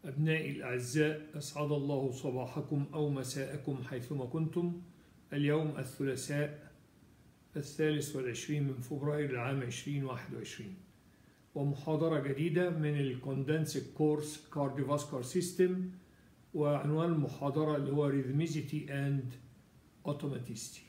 أبنائي الأعزاء أسعد الله صباحكم أو مساءكم حيثما كنتم اليوم الثلاثاء الثالث والعشرين من فبراير العام 2021 ومحاضرة جديدة من الكوندنسك كورس كارديوفاسكولار سيستم وعنوان المحاضرة اللي هو Rhythmicity and Automaticity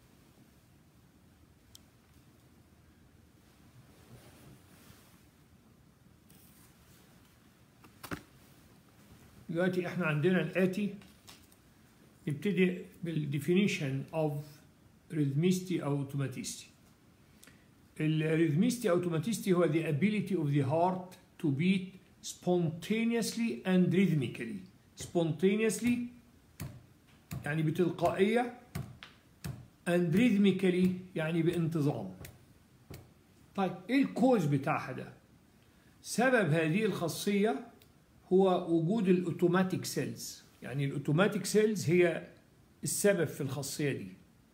دلوقتي احنا عندنا الآتي نبتدي بالديفينيشن اوف rhythmicity او automaticity الريثميستي automaticity هو the ability of the heart to beat spontaneously and rhythmically spontaneously يعني بتلقائية and rhythmically يعني بانتظام طيب ايه الكوز بتاعها ده سبب هذه الخاصية هو وجود الاوتوماتيك سيلز يعني الاوتوماتيك سيلز هي السبب في الخاصية دي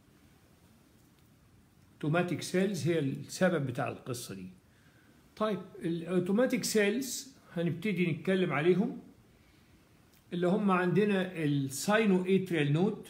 اوتوماتيك سيلز هي السبب بتاع القصة دي طيب الاوتوماتيك سيلز هنبتدي نتكلم عليهم اللي هم عندنا الساينو اتريال نود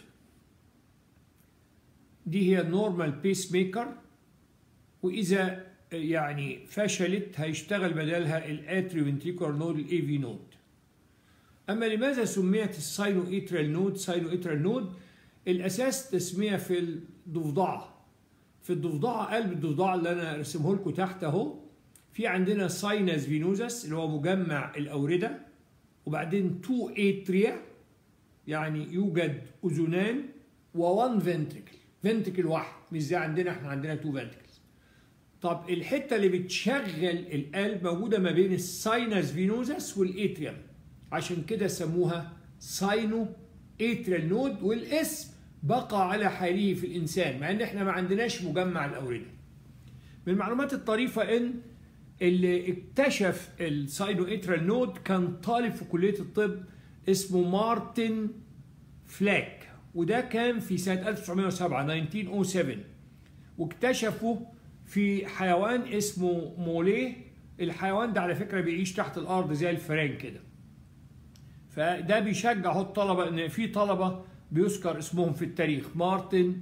دي هي النورمال بيس ميكر واذا يعني فشلت هيشتغل بدلها الاتري فنتريكولار نود الاي في نود اما لماذا سميت الساينو اتريال نود ساينو اتريال نود الاساس تسميه في الضفدعه في الضفدعه قلب الضفدعه اللي انا رسمه لكم تحت اهو في عندنا ساينس فينوزس اللي هو مجمع الاورده وبعدين تو اتريا يعني يوجد اذنان وون فنتريكل فنتريكل واحد مش زي عندنا احنا عندنا تو فنتريكلز طب الحته اللي بتشغل القلب موجوده ما بين الساينس فينوزس والاتريوم عشان كده سموها ساينو اتريال نود والاسم بقى على حاله في الانسان مع ان احنا ما عندناش مجمع الاورده من المعلومات الطريفه ان اللي اكتشف الساينو اتريال نود كان طالب في كليه الطب اسمه مارتن فلاك وده كان في سنه 1907 1907 واكتشفه في حيوان اسمه موليه الحيوان ده على فكره بيعيش تحت الارض زي الفئران كده فده بيشجع هو الطلبه ان في طلبه بيذكر اسمهم في التاريخ مارتن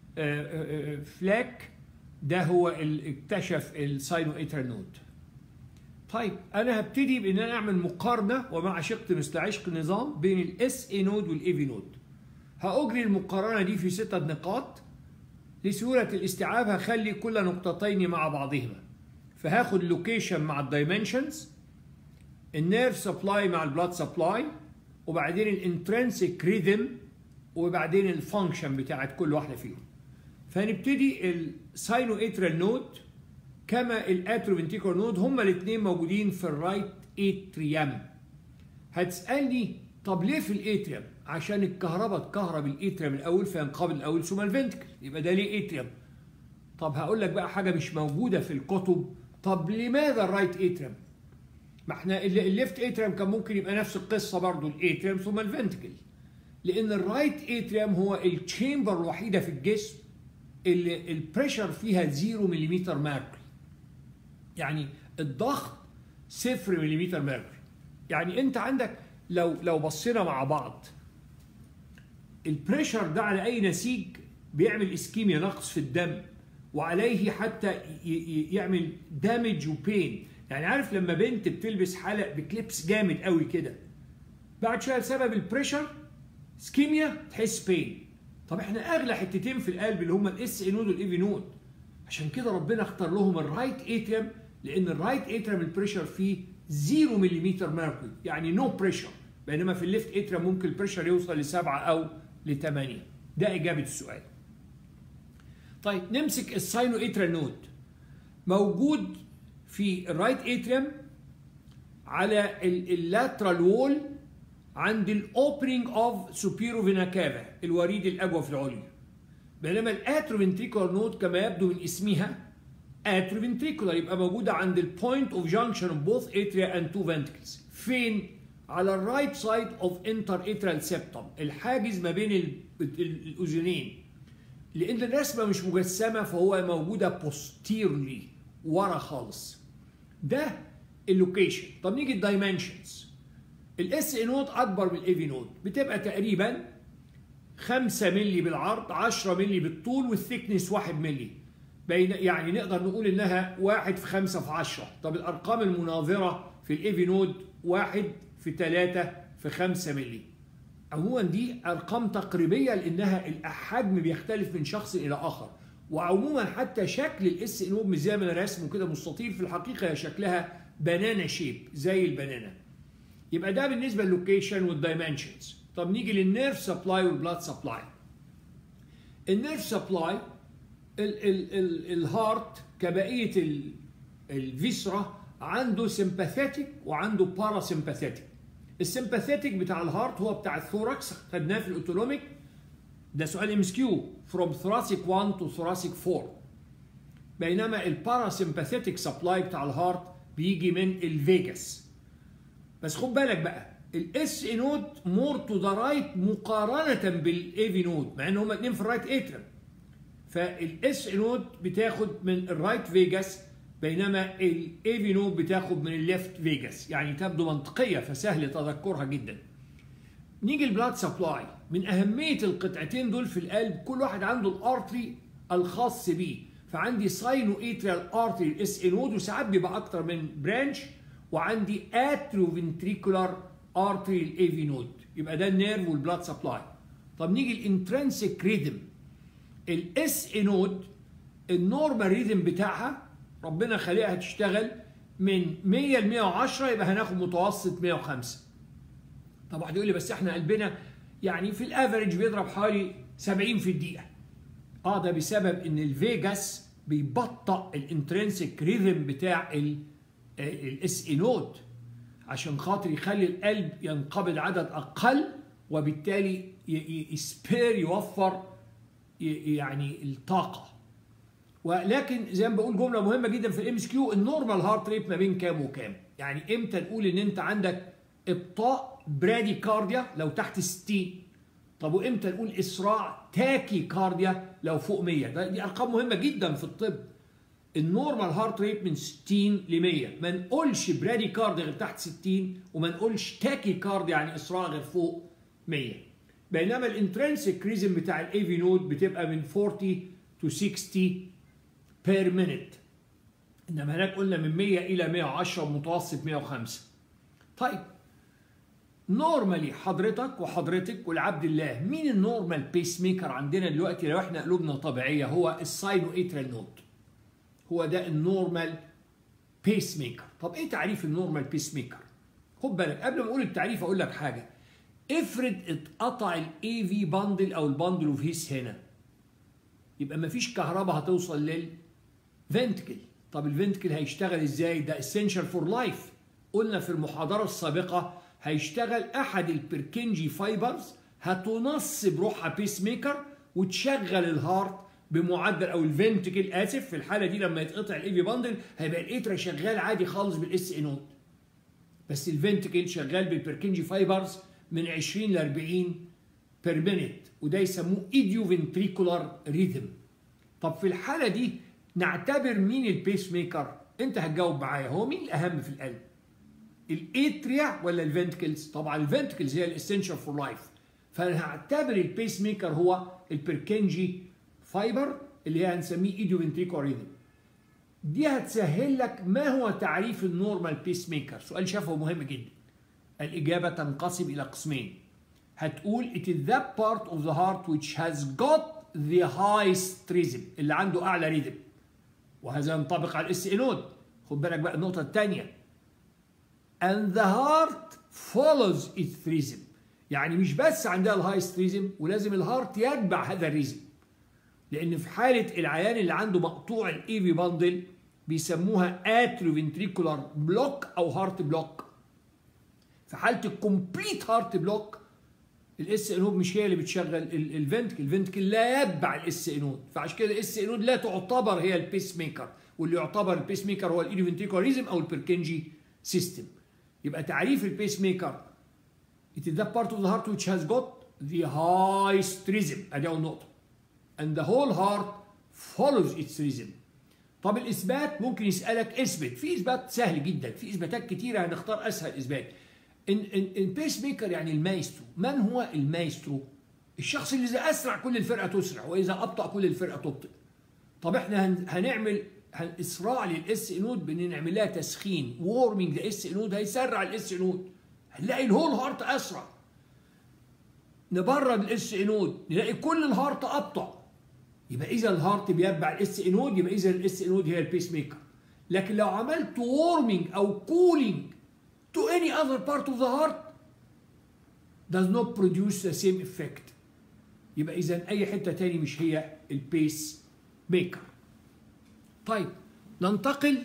فلاك ده هو اللي اكتشف الساينو اترال نود طيب انا هبتدي بان انا اعمل مقارنه ومع شقت مثل عشق نظام بين الاس اي نود والاي في نود هاجري المقارنه دي في سته نقاط لسهوله الاستيعاب هخلي كل نقطتين مع بعضهما فهاخد لوكيشن مع الدايمنشنز النيرف سبلاي مع البلاد سبلاي وبعدين الانترنسيك ريذم وبعدين الفانكشن بتاعت كل واحده فيهم فهنبتدي الساينو اترال نود كما الاتروفنتيكول نود هما الاثنين موجودين في الرايت اتريام هتسالني طب ليه في الاتريام عشان الكهرباء تكهرب الاتريام الاول فينقبض الاول ثم الفنتكل يبقى ده ليه اتريام طب هقول لك بقى حاجه مش موجوده في الكتب طب لماذا الرايت اتريام ما احنا الليفت اتريام كان ممكن يبقى نفس القصه برضو الاتريام ثم الفنتكل لان الرايت اتريام هو التشامبر الوحيده في الجسم اللي البريشر فيها 0 ملم ميركوري يعني الضغط 0 ملم ميركوري يعني انت عندك لو لو بصينا مع بعض البريشر ده على اي نسيج بيعمل اسكيميا نقص في الدم وعليه حتى يعمل دامج وبين يعني عارف لما بنت بتلبس حلق بكليبس جامد قوي كده بعد شويه بسبب البريشر سكيميا تحس بين طب احنا اغلى حتتين في القلب اللي هم الاس اي نود والاي في نود عشان كده ربنا اختار لهم الرايت اتريم لان الرايت اتريم البريشر فيه 0 ملم ميركوري يعني نو no بريشر بينما في الليفت اتريم ممكن البريشر يوصل لسبعة او لثمانية ده اجابه السؤال طيب نمسك الساينو اتريال نود موجود في الرايت اتريم على اللاترال وول عند الاوبننج اوف سوبيرو فينا كافا الوريد الاجوف العلوي بينما الاتروفنتريكولار نود كما يبدو من اسمها اتروفنتريكولار يبقى موجوده عند البوينت اوف جانكشن اوف بوث اتريا اند تو فنتكلز فين على الرايت سايد اوف انتر اترال سيبتم الحاجز ما بين الاذنين لان الرسمه مش مجسمه فهو موجوده بوستيرلي ورا خالص ده اللوكيشن طب نيجي الدايمنشنز الاس اي نود اكبر من الاي في نود بتبقى تقريبا 5 مللي بالعرض 10 مللي بالطول والثيكنس 1 مللي بين يعني نقدر نقول انها 1 في 5 في 10 طب الارقام المناظره في الاي في نود 1 في 3 في 5 مللي عموما دي ارقام تقريبيه لانها الحجم بيختلف من شخص الى اخر وعموما حتى شكل الاس ان مش زي ما انا راسمه كده مستطيل في الحقيقه هي شكلها بنانا شيب زي البنانا يبقى ده بالنسبه للوكيشن والدايمنشنز طب نيجي للنيرف سبلاي والبلاد سبلاي النيرف سبلاي الهارت كبقيه الفيسرا عنده سمباثيتك وعنده باراسمباثيتك السمباثيتك بتاع الهارت هو بتاع الثوركس خدناه في الاوتونوميك ده سؤال ام اس كيو فروم thoracic 1 to thoracic 4 بينما الباراسمباثيتك سبلاي بتاع الهارت بيجي من الفيجاس بس خد بالك بقى الاس اي نود مور تو ذا رايت مقارنه بالاي في نود مع ان هما الاثنين في الرايت اترم فالاس اي نود بتاخد من الرايت فيجاس بينما الاي في نود بتاخد من الليفت فيجاس يعني تبدو منطقيه فسهل تذكرها جدا نيجي البلاد سبلاي من اهميه القطعتين دول في القلب كل واحد عنده الارتري الخاص بيه فعندي ساينو اتريال ارتري الاس اي نود وساعات بيبقى اكتر من برانش وعندي اتريو فنتريكولار ارتري الاي في نود يبقى ده النيرف والبلاد سبلاي طب نيجي الانترنسيك ريذم الاس اي نود النورمال ريذم بتاعها ربنا خلقها تشتغل من 100 ل 110 يبقى هناخد متوسط 105 طب واحد يقول لي بس احنا قلبنا يعني في الافريج بيضرب حوالي 70 في الدقيقه اه ده بسبب ان الفيجاس بيبطئ الانترنسيك ريذم بتاع الاس اي نود عشان خاطر يخلي القلب ينقبض عدد اقل وبالتالي يسبير يوفر يعني الطاقه ولكن زي ما بقول جمله مهمه جدا في الام اس كيو النورمال هارت ريت ما بين كام وكام يعني امتى نقول ان انت عندك ابطاء برادي كارديا لو تحت 60 طب وامتى نقول اسراع تاكي كارديا لو فوق 100 ده دي ارقام مهمه جدا في الطب النورمال هارت ريت من 60 ل 100 ما نقولش برادي كارديا غير تحت 60 وما نقولش تاكي كارديا يعني اسراع غير فوق 100 بينما الانترنسيك ريزم بتاع الاي في نود بتبقى من 40 تو 60 بير مينيت انما هناك قلنا من 100 الى 110 متوسط 105 طيب نورمالي حضرتك وحضرتك والعبد الله مين النورمال بيس ميكر عندنا دلوقتي لو احنا قلوبنا طبيعيه هو الساينو اترال نود هو ده النورمال بيس ميكر طب ايه تعريف النورمال بيس ميكر خد بالك قبل ما اقول التعريف اقول لك حاجه افرض اتقطع الاي في باندل او الباندل اوف هيس هنا يبقى مفيش كهرباء هتوصل للفنتكل طب الفنتكل هيشتغل ازاي ده اسينشال فور لايف قلنا في المحاضره السابقه هيشتغل احد البركنجي فايبرز هتنص بروحها بيس ميكر وتشغل الهارت بمعدل او الفنتكل اسف في الحاله دي لما يتقطع الاي في باندل هيبقى الاترا شغال عادي خالص بالاس اي نود بس الفنتكل شغال بالبركنجي فايبرز من 20 ل 40 بير مينيت وده يسموه ايديو فنتريكولار ريذم طب في الحاله دي نعتبر مين البيس ميكر انت هتجاوب معايا هو مين الاهم في القلب الاتريا ولا الفنتكلز طبعا الفنتكلز هي الاسينشال فور لايف فانا هعتبر البيس ميكر هو البركنجي فايبر اللي هي هنسميه ايديو فنتريكولار ريذم دي هتسهل لك ما هو تعريف النورمال بيس ميكر سؤال شافه مهم جدا الإجابة تنقسم إلى قسمين هتقول it is that part of the heart which has got the highest rhythm اللي عنده أعلى ريذم وهذا ينطبق على الاس نود خد بالك بقى النقطة الثانية and the heart follows its rhythm يعني مش بس عندها الهايست ريزم ولازم الهارت يتبع هذا الريزم لان في حاله العيان اللي عنده مقطوع الاي في باندل بيسموها اتريوفنتريكولار بلوك او هارت بلوك في حاله الكومبليت هارت بلوك الاس انود مش هي اللي بتشغل الفنتكل الفنتكل لا يتبع الاس انود فعشان كده الاس انود لا تعتبر هي البيس ميكر واللي يعتبر البيس ميكر هو الايديوفنتريكولاريزم او البركنجي سيستم يبقى تعريف البيس ميكر it is that part of the heart which has got the highest rhythm ادي اول نقطه and the whole heart follows its rhythm طب الاثبات ممكن يسالك اثبت في اثبات سهل جدا في اثباتات كتيره هنختار اسهل اثبات ان ان البيس ميكر يعني المايسترو من هو المايسترو الشخص اللي اذا اسرع كل الفرقه تسرع واذا ابطا كل الفرقه تبطئ طب احنا هن- هنعمل هن- اسراع للاس نود بان نعمل لها تسخين وورمنج لاس نود هيسرع الاس نود هنلاقي الهول هارت اسرع نبرد الاس نود نلاقي كل الهارت ابطا يبقى اذا الهارت بيتبع الاس نود يبقى اذا الاس نود هي البيس ميكر لكن لو عملت وورمنج او كولينج to any other part of the heart does not produce the same effect يبقى اذا اي حته تاني مش هي البيس ميكر طيب ننتقل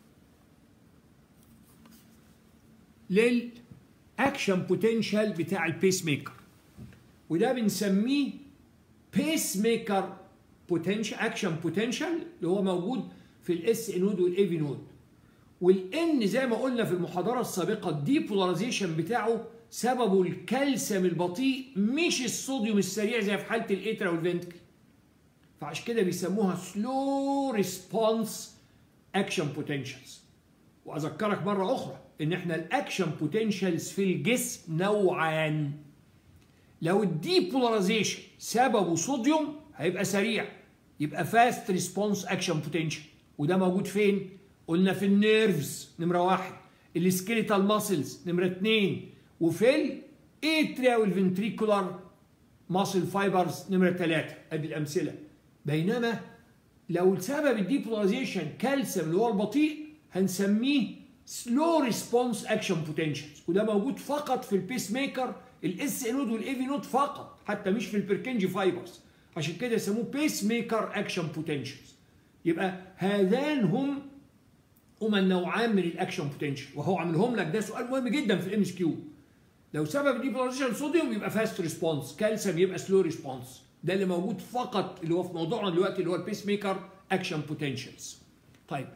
للاكشن بوتنشال بتاع البيس ميكر وده بنسميه بيس ميكر بوتنشال اكشن بوتنشال اللي هو موجود في الاس نود والاي في نود والان زي ما قلنا في المحاضره السابقه الديبولاريزيشن بتاعه سببه الكالسيوم البطيء مش الصوديوم السريع زي في حاله الاترا والفنتكل فعشان كده بيسموها سلو ريسبونس اكشن بوتنشالز واذكرك مره اخرى ان احنا الاكشن بوتنشالز في الجسم نوعان لو الديبولاريزيشن سببه صوديوم هيبقى سريع يبقى فاست ريسبونس اكشن بوتنشال وده موجود فين؟ قلنا في النيرفز نمره واحد السكيليتال ماسلز نمره اثنين وفي الاتريا والفنتريكولار ماسل فايبرز نمره ثلاثه ادي الامثله بينما لو سبب الديبولاريزيشن كالسيوم اللي هو البطيء هنسميه سلو ريسبونس اكشن بوتنشالز وده موجود فقط في البيس ميكر الاس نود والاي في نود فقط حتى مش في البركنجي فايبرز عشان كده يسموه بيس ميكر اكشن بوتنشالز يبقى هذان هم هما النوعان من الاكشن بوتنشال وهو عاملهم لك ده سؤال مهم جدا في الام اس كيو لو سبب ديبولاريزيشن صوديوم يبقى فاست ريسبونس كالسيوم يبقى سلو ريسبونس ده اللي موجود فقط اللي هو في موضوعنا دلوقتي اللي هو البيس ميكر اكشن بوتنشالز طيب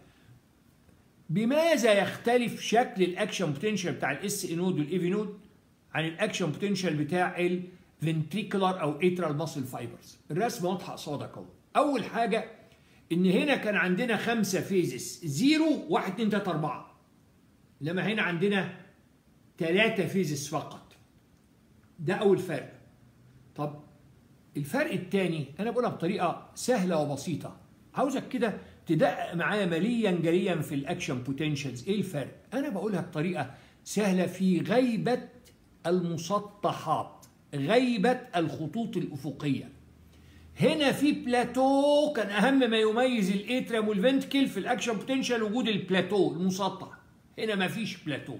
بماذا يختلف شكل الاكشن بوتنشال بتاع الاس نود والاي في نود عن الاكشن بوتنشال بتاع الفنتريكولار او اترال ماسل فايبرز الرسم واضحه قصادك اهو اول حاجه ان هنا كان عندنا خمسه فيزز زيرو واحد اتنين تلاته اربعه لما هنا عندنا ثلاثه فيزز فقط ده اول فرق طب الفرق الثاني انا بقولها بطريقه سهله وبسيطه عاوزك كده تدقق معايا مليا جليا في الاكشن بوتنشالز ايه الفرق انا بقولها بطريقه سهله في غيبه المسطحات غيبه الخطوط الافقيه هنا في بلاتو كان اهم ما يميز الاتريم والفنتكل في الاكشن بوتنشال وجود البلاتو المسطح هنا ما فيش بلاتو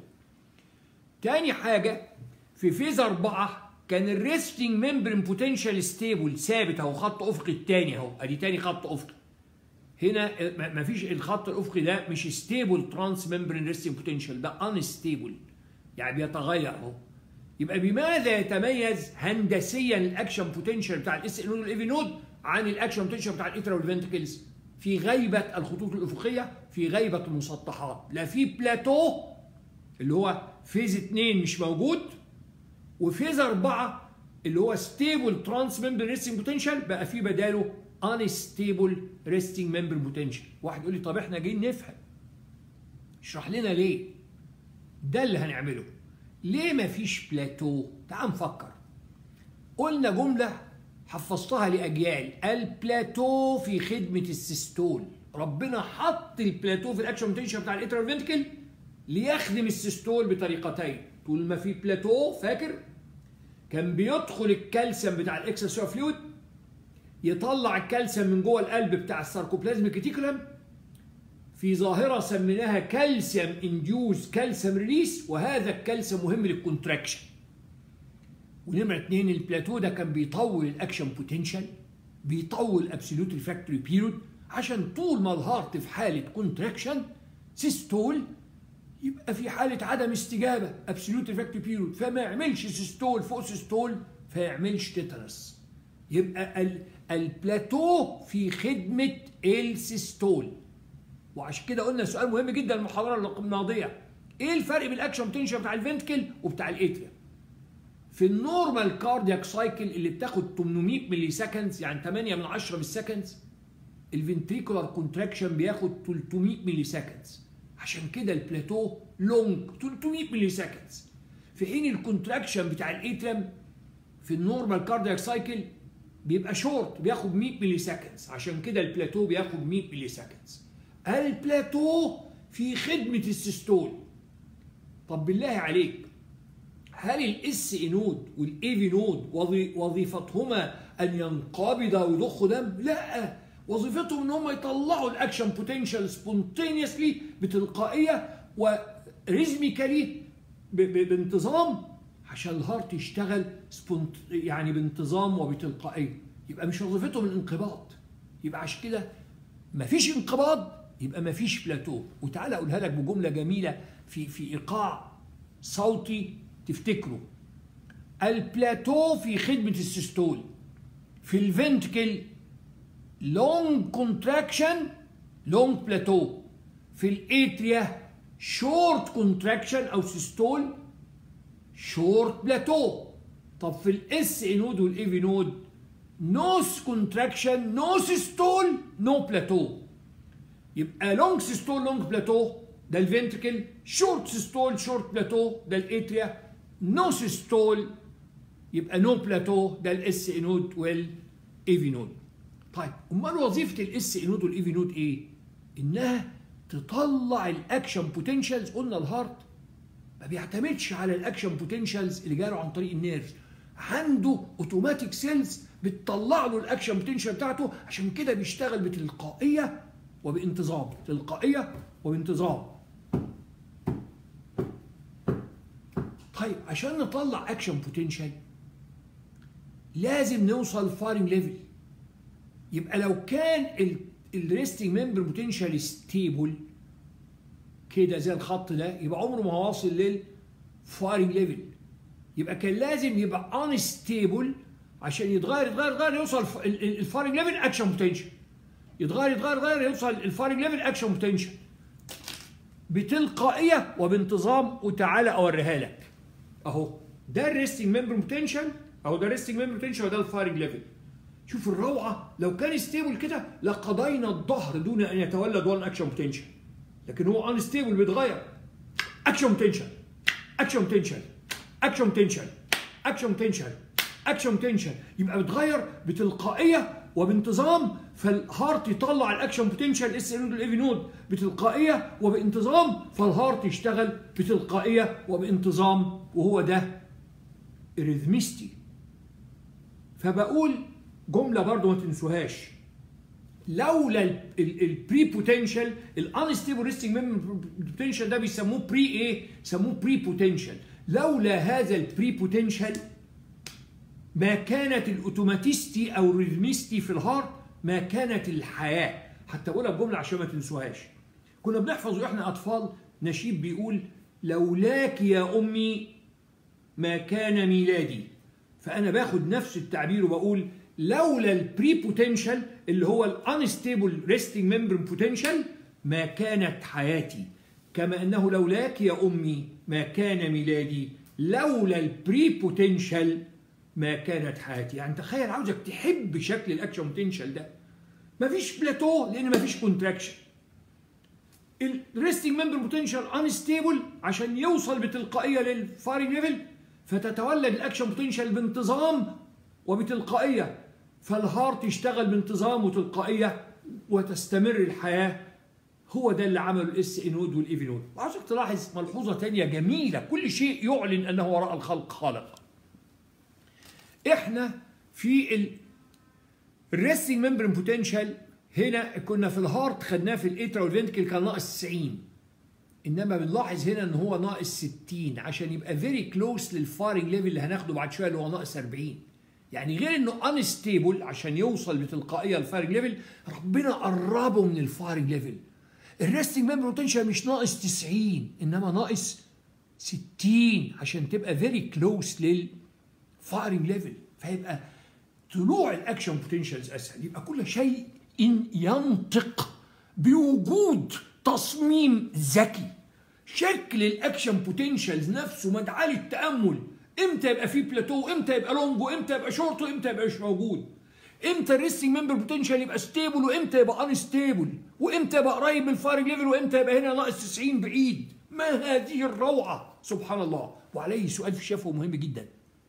تاني حاجه في فيز أربعة كان الريستنج ممبرين بوتنشال ستيبل ثابت اهو خط افقي الثاني اهو ادي تاني خط افقي هنا ما فيش الخط الافقي ده مش ستيبل ترانس ممبرين ريستنج بوتنشال ده انستيبل يعني بيتغير اهو يبقى بماذا يتميز هندسيا الاكشن بوتنشال بتاع الاس نود والاي في نود عن الاكشن بوتنشال بتاع الاترا والفنتكلز في غيبه الخطوط الافقيه في غيبه المسطحات لا في بلاتو اللي هو فيز 2 مش موجود وفيز 4 اللي هو ستيبل ترانس ممبر ريستنج بوتنشال بقى في بداله انستيبل ريستنج ممبر بوتنشال واحد يقول لي طب احنا جايين نفهم اشرح لنا ليه ده اللي هنعمله ليه ما فيش بلاتو تعال نفكر قلنا جملة حفظتها لأجيال البلاتو في خدمة السيستول ربنا حط البلاتو في الاكشن بوتنشال بتاع الاترال فنتكل ليخدم السيستول بطريقتين طول ما في بلاتو فاكر كان بيدخل الكالسيوم بتاع الاكسسوار فلويد يطلع الكالسيوم من جوه القلب بتاع الساركوبلازميك ريتيكولم في ظاهرة سميناها كالسيوم انديوز كالسيوم ريليس وهذا الكالسيوم مهم للكونتراكشن ونمرة اتنين البلاتو ده كان بيطول الاكشن بوتنشال بيطول ابسولوت ريفراكتوري بيريود عشان طول ما الهارت في حالة كونتراكشن سيستول يبقى في حالة عدم استجابة ابسولوت ريفراكتوري بيريود فما يعملش سيستول فوق سيستول فيعملش تيتانس يبقى البلاتو في خدمة السيستول وعشان كده قلنا سؤال مهم جدا المحاضره الماضيه ايه الفرق بين الاكشن بوتنشال بتاع الفنتكل وبتاع الاتريا في النورمال كاردياك سايكل اللي بتاخد 800 ملي سكندز يعني 8 من 10 بالسكندز الفنتريكولار كونتراكشن بياخد 300 ملي سكندز عشان كده البلاتو لونج 300 ملي سكندز في حين الكونتراكشن بتاع الاتريم في النورمال كاردياك سايكل بيبقى شورت بياخد 100 ملي سكندز عشان كده البلاتو بياخد 100 ملي سكندز البلاتو في خدمة السيستول طب بالله عليك هل الاس اي نود والاي في نود وظيفتهما ان ينقبضا ويضخوا دم؟ لا وظيفتهم ان هم يطلعوا الاكشن بوتنشال سبونتينيوسلي بتلقائيه وريزميكالي بانتظام عشان الهارت يشتغل سبونت يعني بانتظام وبتلقائيه يبقى مش وظيفتهم الانقباض يبقى عشان كده مفيش انقباض يبقى مفيش بلاتو وتعالى اقولها لك بجمله جميله في في ايقاع صوتي تفتكروا البلاتو في خدمه السيستول في الفنتكل لونج كونتراكشن لونج بلاتو في الاتريا شورت كونتراكشن او سيستول شورت بلاتو طب في الاس اي نود والاي في نود نوس كونتراكشن نو سيستول نو بلاتو يبقى لونج سيستول لونج بلاتو ده الفنتركل شورت سيستول شورت بلاتو ده الاتريا نو سيستول يبقى نو بلاتو ده الاس اي نود والاي في نود طيب امال وظيفه الاس اي نود والاي في نود ايه انها تطلع الاكشن بوتنشالز قلنا الهارت ما بيعتمدش على الاكشن بوتنشالز اللي جاله عن طريق النيرف عنده اوتوماتيك سيلز بتطلع له الاكشن بوتنشال بتاعته عشان كده بيشتغل بتلقائيه وبانتظام تلقائيه وبانتظام طيب عشان نطلع اكشن بوتنشال لازم نوصل فارنج ليفل يبقى لو كان الريستنج ممبر بوتنشال ستيبل كده زي الخط ده يبقى عمره ما واصل للفايرنج ليفل يبقى كان لازم يبقى انستيبل عشان يتغير يتغير يتغير يوصل الفايرنج ليفل اكشن بوتنشال يتغير يتغير يتغير يوصل الفايرنج ليفل اكشن بوتنشال بتلقائيه وبانتظام وتعالى اوريها لك اهو ده الريستنج ممبر بوتنشال اهو ده الريستنج ممبر بوتنشال وده الفايرنج ليفل شوف الروعه لو كان ستيبل كده لقضينا الظهر دون ان يتولد وان اكشن بوتنشال لكن هو انستيبل بيتغير اكشن بوتنشال اكشن بوتنشال اكشن بوتنشال اكشن بوتنشال اكشن بوتنشال يبقى بيتغير بتلقائيه وبانتظام فالهارت يطلع الاكشن بوتنشال اس نود الاي نود بتلقائيه وبانتظام فالهارت يشتغل بتلقائيه وبانتظام وهو ده ريزمستي فبقول جمله برضو ما تنسوهاش لولا البري بوتنشال الانستيبل ريستنج بوتنشال ده بيسموه بري ايه؟ سموه بري بوتنشال لولا هذا البري بوتنشال ما كانت الاوتوماتيستي او الريزمستي في الهارت ما كانت الحياه حتى اقولها بجمله عشان ما تنسوهاش كنا بنحفظ واحنا اطفال نشيد بيقول لولاك يا امي ما كان ميلادي فانا باخد نفس التعبير وبقول لولا البري بوتنشال اللي هو الانستيبل ريستنج ممبر بوتنشال ما كانت حياتي كما انه لولاك يا امي ما كان ميلادي لولا البري بوتنشال ما كانت حياتي يعني تخيل عاوزك تحب شكل الاكشن بوتنشال ده مفيش بلاتو لان مفيش كونتراكشن الريستنج ممبر بوتنشال انستيبل عشان يوصل بتلقائيه للفارنج ليفل فتتولد الاكشن بوتنشال بانتظام وبتلقائيه فالهارت يشتغل بانتظام وتلقائيه وتستمر الحياه هو ده اللي عمله الاس اي نود والاي في نود وعايزك تلاحظ ملحوظه ثانيه جميله كل شيء يعلن انه وراء الخلق خالق احنا في الريستنج ممبرين بوتنشال هنا كنا في الهارت خدناه في الاترا والفنتكل كان ناقص 90 انما بنلاحظ هنا ان هو ناقص 60 عشان يبقى فيري كلوز للفارنج ليفل اللي هناخده بعد شويه اللي هو ناقص 40 يعني غير انه انستيبل عشان يوصل بتلقائيه للفارنج ليفل ربنا قربه من الفارنج ليفل الريستنج ممبر بوتنشال مش ناقص 90 انما ناقص 60 عشان تبقى فيري كلوز للفارنج ليفل فيبقى طلوع الاكشن بوتنشالز اسهل يبقى كل شيء إن ينطق بوجود تصميم ذكي شكل الاكشن بوتنشالز نفسه مدعاه للتامل امتى يبقى فيه بلاتو امتى يبقى لونج وامتى يبقى شورت وامتى يبقى مش موجود امتى الريستنج ممبر بوتنشال يبقى ستيبل وامتى يبقى انستيبل وامتى يبقى قريب من الفارنج ليفل وامتى يبقى هنا ناقص 90 بعيد ما هذه الروعه سبحان الله وعليه سؤال في الشفوي مهم جدا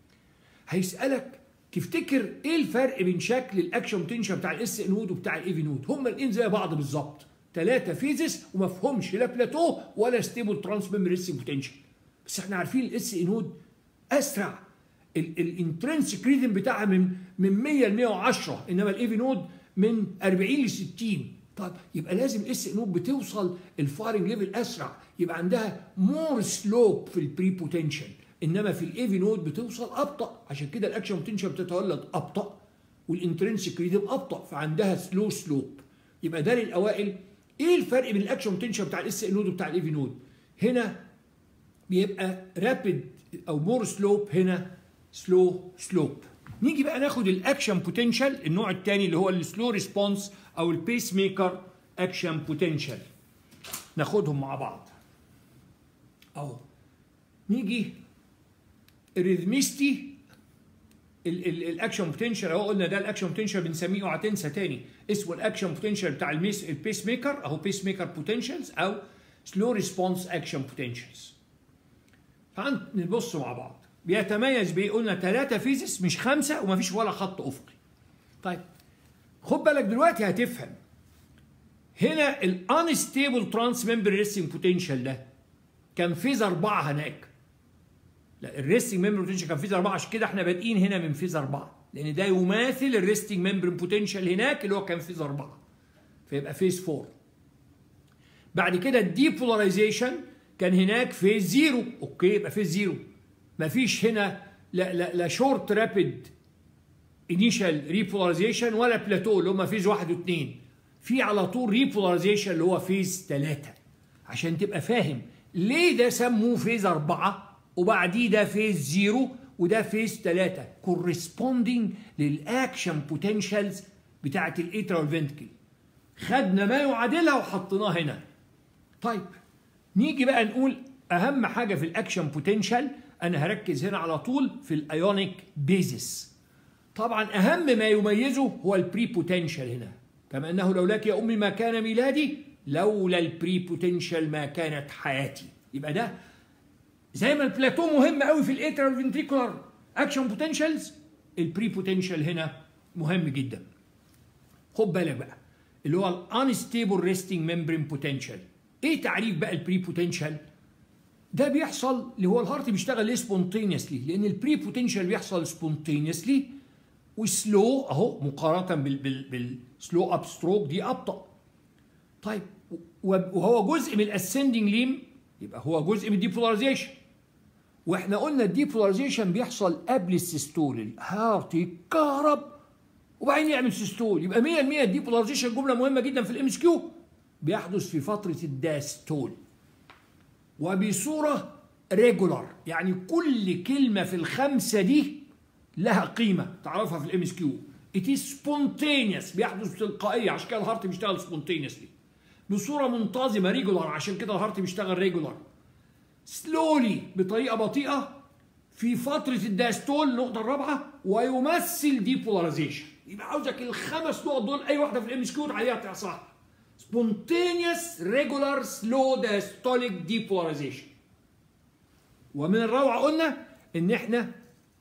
هيسالك تفتكر ايه الفرق بين شكل الاكشن بوتنشال بتاع الاس نود وبتاع الايفي نود هما الاثنين زي بعض بالظبط ثلاثه فيزس وما فيهمش لا بلاتو ولا ستيبل ترانس ميموري بوتنشال بس احنا عارفين الاس نود اسرع الانترنسك ريدم بتاعها من من 100 ل 110 انما الايفي نود من 40 ل 60 طيب يبقى لازم الاس نود بتوصل الفايرنج ليفل اسرع يبقى عندها مور سلوب في البري بوتنشال انما في الايفي نود بتوصل ابطا عشان كده الاكشن بوتنشال بتتولد ابطا والانترنسك ريدم ابطا فعندها سلو سلوب يبقى ده للاوائل ايه الفرق بين الاكشن بوتنشال بتاع الاس نود وبتاع الايفي نود هنا بيبقى رابيد او مور سلوب هنا سلو سلوب نيجي بقى ناخد الاكشن بوتنشال النوع الثاني اللي هو السلو ريسبونس او البيس ميكر اكشن بوتنشال ناخدهم مع بعض اهو نيجي الريزميستي الاكشن بوتنشال اهو قلنا ده الاكشن بوتنشال بنسميه اوعى تنسى تاني اسمه الاكشن بوتنشال بتاع الميس البيس ميكر اهو بيس ميكر بوتنشالز او سلو ريسبونس اكشن بوتنشالز نبص مع بعض بيتميز بايه قلنا ثلاثه فيزيس مش خمسه ومفيش ولا خط افقي طيب خد بالك دلوقتي هتفهم هنا الانستيبل ترانس ممبر ريستنج بوتنشال ده كان فيز أربعة هناك لا الريستنج ممبر بوتنشال كان فيز أربعة عشان كده احنا بادئين هنا من فيز أربعة لأن ده يماثل الريستنج ممبر بوتنشال هناك اللي هو كان فيز أربعة فيبقى فيز فور بعد كده الديبولاريزيشن كان هناك فيز زيرو اوكي يبقى فيز زيرو مفيش هنا لا لا, لا شورت رابيد انيشال ريبولاريزيشن ولا بلاتو اللي هم فيز واحد واثنين في على طول ريبولاريزيشن اللي هو فيز ثلاثة عشان تبقى فاهم ليه ده سموه فيز أربعة وبعديه ده فيز زيرو وده فيز ثلاثة كورسبوندينج للأكشن بوتنشالز بتاعت الاترال فينتكل خدنا ما يعادلها وحطيناه هنا طيب نيجي بقى نقول أهم حاجة في الأكشن بوتنشال أنا هركز هنا على طول في الأيونيك بيزس طبعا أهم ما يميزه هو البري بوتنشال هنا كما أنه لولاك يا أمي ما كان ميلادي لولا البري بوتنشال ما كانت حياتي يبقى ده زي ما البلاتو مهم قوي في الاترال فنتريكولار اكشن بوتنشالز البري بوتنشال هنا مهم جدا خد بالك بقى اللي هو الانستيبل ريستنج ممبرين بوتنشال ايه تعريف بقى البري بوتنشال ده بيحصل اللي هو الهارت بيشتغل ليه سبونتينيسلي لان البري بوتنشال بيحصل سبونتينيسلي وسلو اهو مقارنه بالسلو اب ستروك دي ابطا طيب وهو جزء من الاسندنج ليم يبقى هو جزء من الديبولاريزيشن واحنا قلنا الديبولاريزيشن بيحصل قبل السيستول الهارت يتكهرب وبعدين يعمل سيستول يبقى 100% الديبولاريزيشن جمله مهمه جدا في الام اس كيو بيحدث في فتره الداستول وبصوره ريجولار يعني كل كلمه في الخمسه دي لها قيمه تعرفها في الام اس كيو It is spontaneous بيحدث تلقائية عشان كده الهارت بيشتغل spontaneously بصورة منتظمة ريجولار عشان كده الهارت بيشتغل ريجولار سلولي بطريقة بطيئة في فترة الداستول النقطة الرابعة ويمثل ديبولاريزيشن يبقى عاوزك الخمس نقط دول أي واحدة في الام اس كيو عليها صح spontaneous regular slow diastolic depolarization ومن الروعة قلنا إن إحنا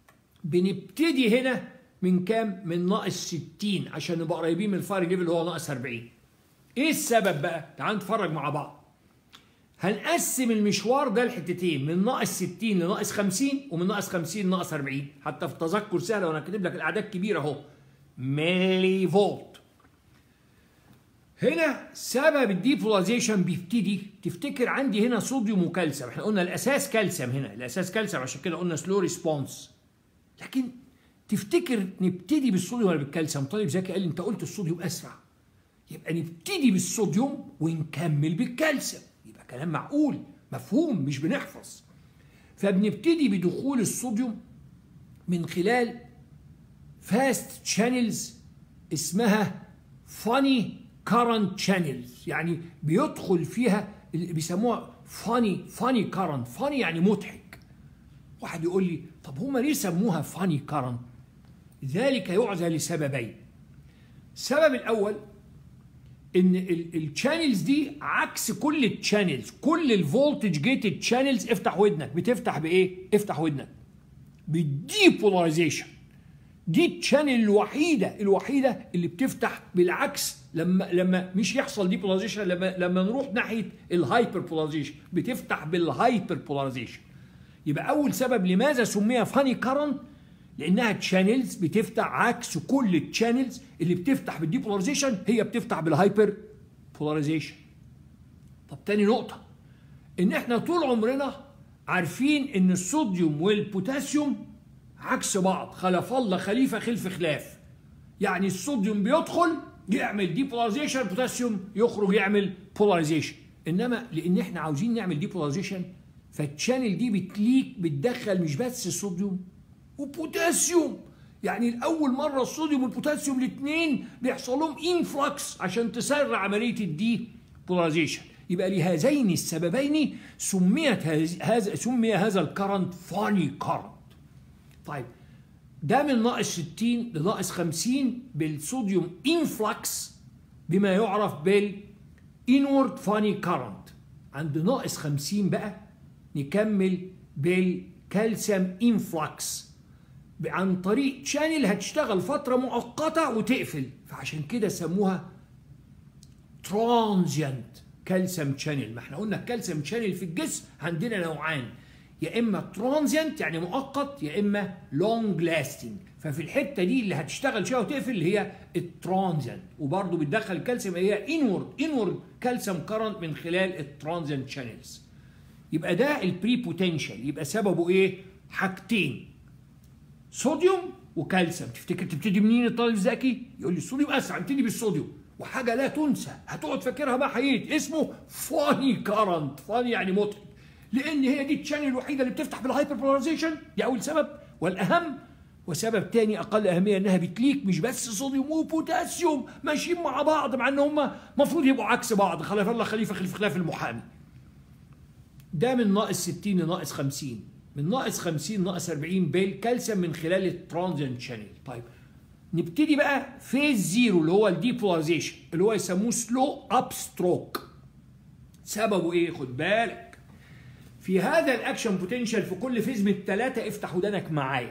بنبتدي هنا من كام؟ من ناقص 60 عشان نبقى قريبين من الفاير ليفل اللي هو ناقص 40. ايه السبب بقى؟ تعال نتفرج مع بعض. هنقسم المشوار ده لحتتين من ناقص 60 لناقص 50 ومن ناقص 50 لناقص 40 حتى في التذكر سهله وانا كاتب لك الاعداد كبيره اهو. ملي فولت. هنا سبب الديبولاريزيشن بيبتدي تفتكر عندي هنا صوديوم وكالسيوم احنا قلنا الاساس كالسيوم هنا الاساس كالسيوم عشان كده قلنا سلو ريسبونس لكن تفتكر نبتدي بالصوديوم ولا بالكالسيوم طالب ذكي قال لي انت قلت الصوديوم اسرع يبقى نبتدي بالصوديوم ونكمل بالكالسيوم يبقى كلام معقول مفهوم مش بنحفظ فبنبتدي بدخول الصوديوم من خلال فاست شانلز اسمها فاني كارنت شانلز يعني بيدخل فيها اللي بيسموها فاني فاني كارنت فاني يعني مضحك واحد يقول لي طب هما ليه سموها فاني كارنت ذلك يعزى لسببين السبب الأول ان الشانلز دي عكس كل الشانلز كل الفولتج جيتد شانلز افتح ودنك بتفتح بايه افتح ودنك بالديبولاريزيشن دي الشانل الوحيده الوحيده اللي بتفتح بالعكس لما لما مش يحصل ديبولاريزيشن لما لما نروح ناحيه الهايبر بولاريزيشن بتفتح بالهايبر بولاريزيشن يبقى اول سبب لماذا سميها فاني كارنت لانها تشانلز بتفتح عكس كل التشانلز اللي بتفتح بالديبولاريزيشن هي بتفتح بالهايبر بولاريزيشن طب تاني نقطه ان احنا طول عمرنا عارفين ان الصوديوم والبوتاسيوم عكس بعض خلف الله خليفه خلف خلاف يعني الصوديوم بيدخل يعمل ديبولاريزيشن البوتاسيوم يخرج يعمل بولاريزيشن انما لان احنا عاوزين نعمل ديبولاريزيشن فالتشانل دي بتليك بتدخل مش بس صوديوم وبوتاسيوم يعني الاول مره الصوديوم والبوتاسيوم الاثنين بيحصل لهم انفلكس عشان تسرع عمليه الدي بولاريزيشن يبقى لهذين السببين سميت هذا سمي هذا الكرنت فاني كرنت طيب ده من ناقص 60 لناقص 50 بالصوديوم انفلكس بما يعرف بال inward funny current عند ناقص 50 بقى نكمل بالكالسيوم انفلكس عن طريق شانل هتشتغل فترة مؤقتة وتقفل فعشان كده سموها ترانزيانت كالسيوم شانل ما احنا قلنا الكالسيوم شانل في الجسم عندنا نوعان يا اما ترانزيانت يعني مؤقت يا اما لونج لاستنج ففي الحته دي اللي هتشتغل شويه وتقفل اللي هي الترانزيانت وبرضه بتدخل الكالسيوم هي انورد انورد كالسيوم كارنت من خلال الترانزيانت شانلز يبقى ده البري بوتنشال يبقى سببه ايه حاجتين صوديوم وكالسيوم تفتكر تبتدي منين الطالب الذكي يقول لي الصوديوم اسرع ابتدي بالصوديوم وحاجه لا تنسى هتقعد فاكرها بقى حقيقي اسمه فاني كارنت فاني يعني مضحك لان هي دي التشانل الوحيده اللي بتفتح بالهايبر بولاريزيشن دي اول سبب والاهم وسبب تاني اقل اهميه انها بتليك مش بس صوديوم وبوتاسيوم ماشيين مع بعض مع ان هم المفروض يبقوا عكس بعض خلف الله خليفه خلف خلاف المحامي ده من ناقص 60 لناقص 50 من ناقص 50 ناقص 40 بالكالسيوم من خلال الترانزينت شانل طيب نبتدي بقى فيز زيرو اللي هو الديبولاريزيشن اللي هو يسموه سلو اب ستروك سببه ايه خد بالك في هذا الاكشن بوتنشال في كل فيز من الثلاثه افتح ودانك معايا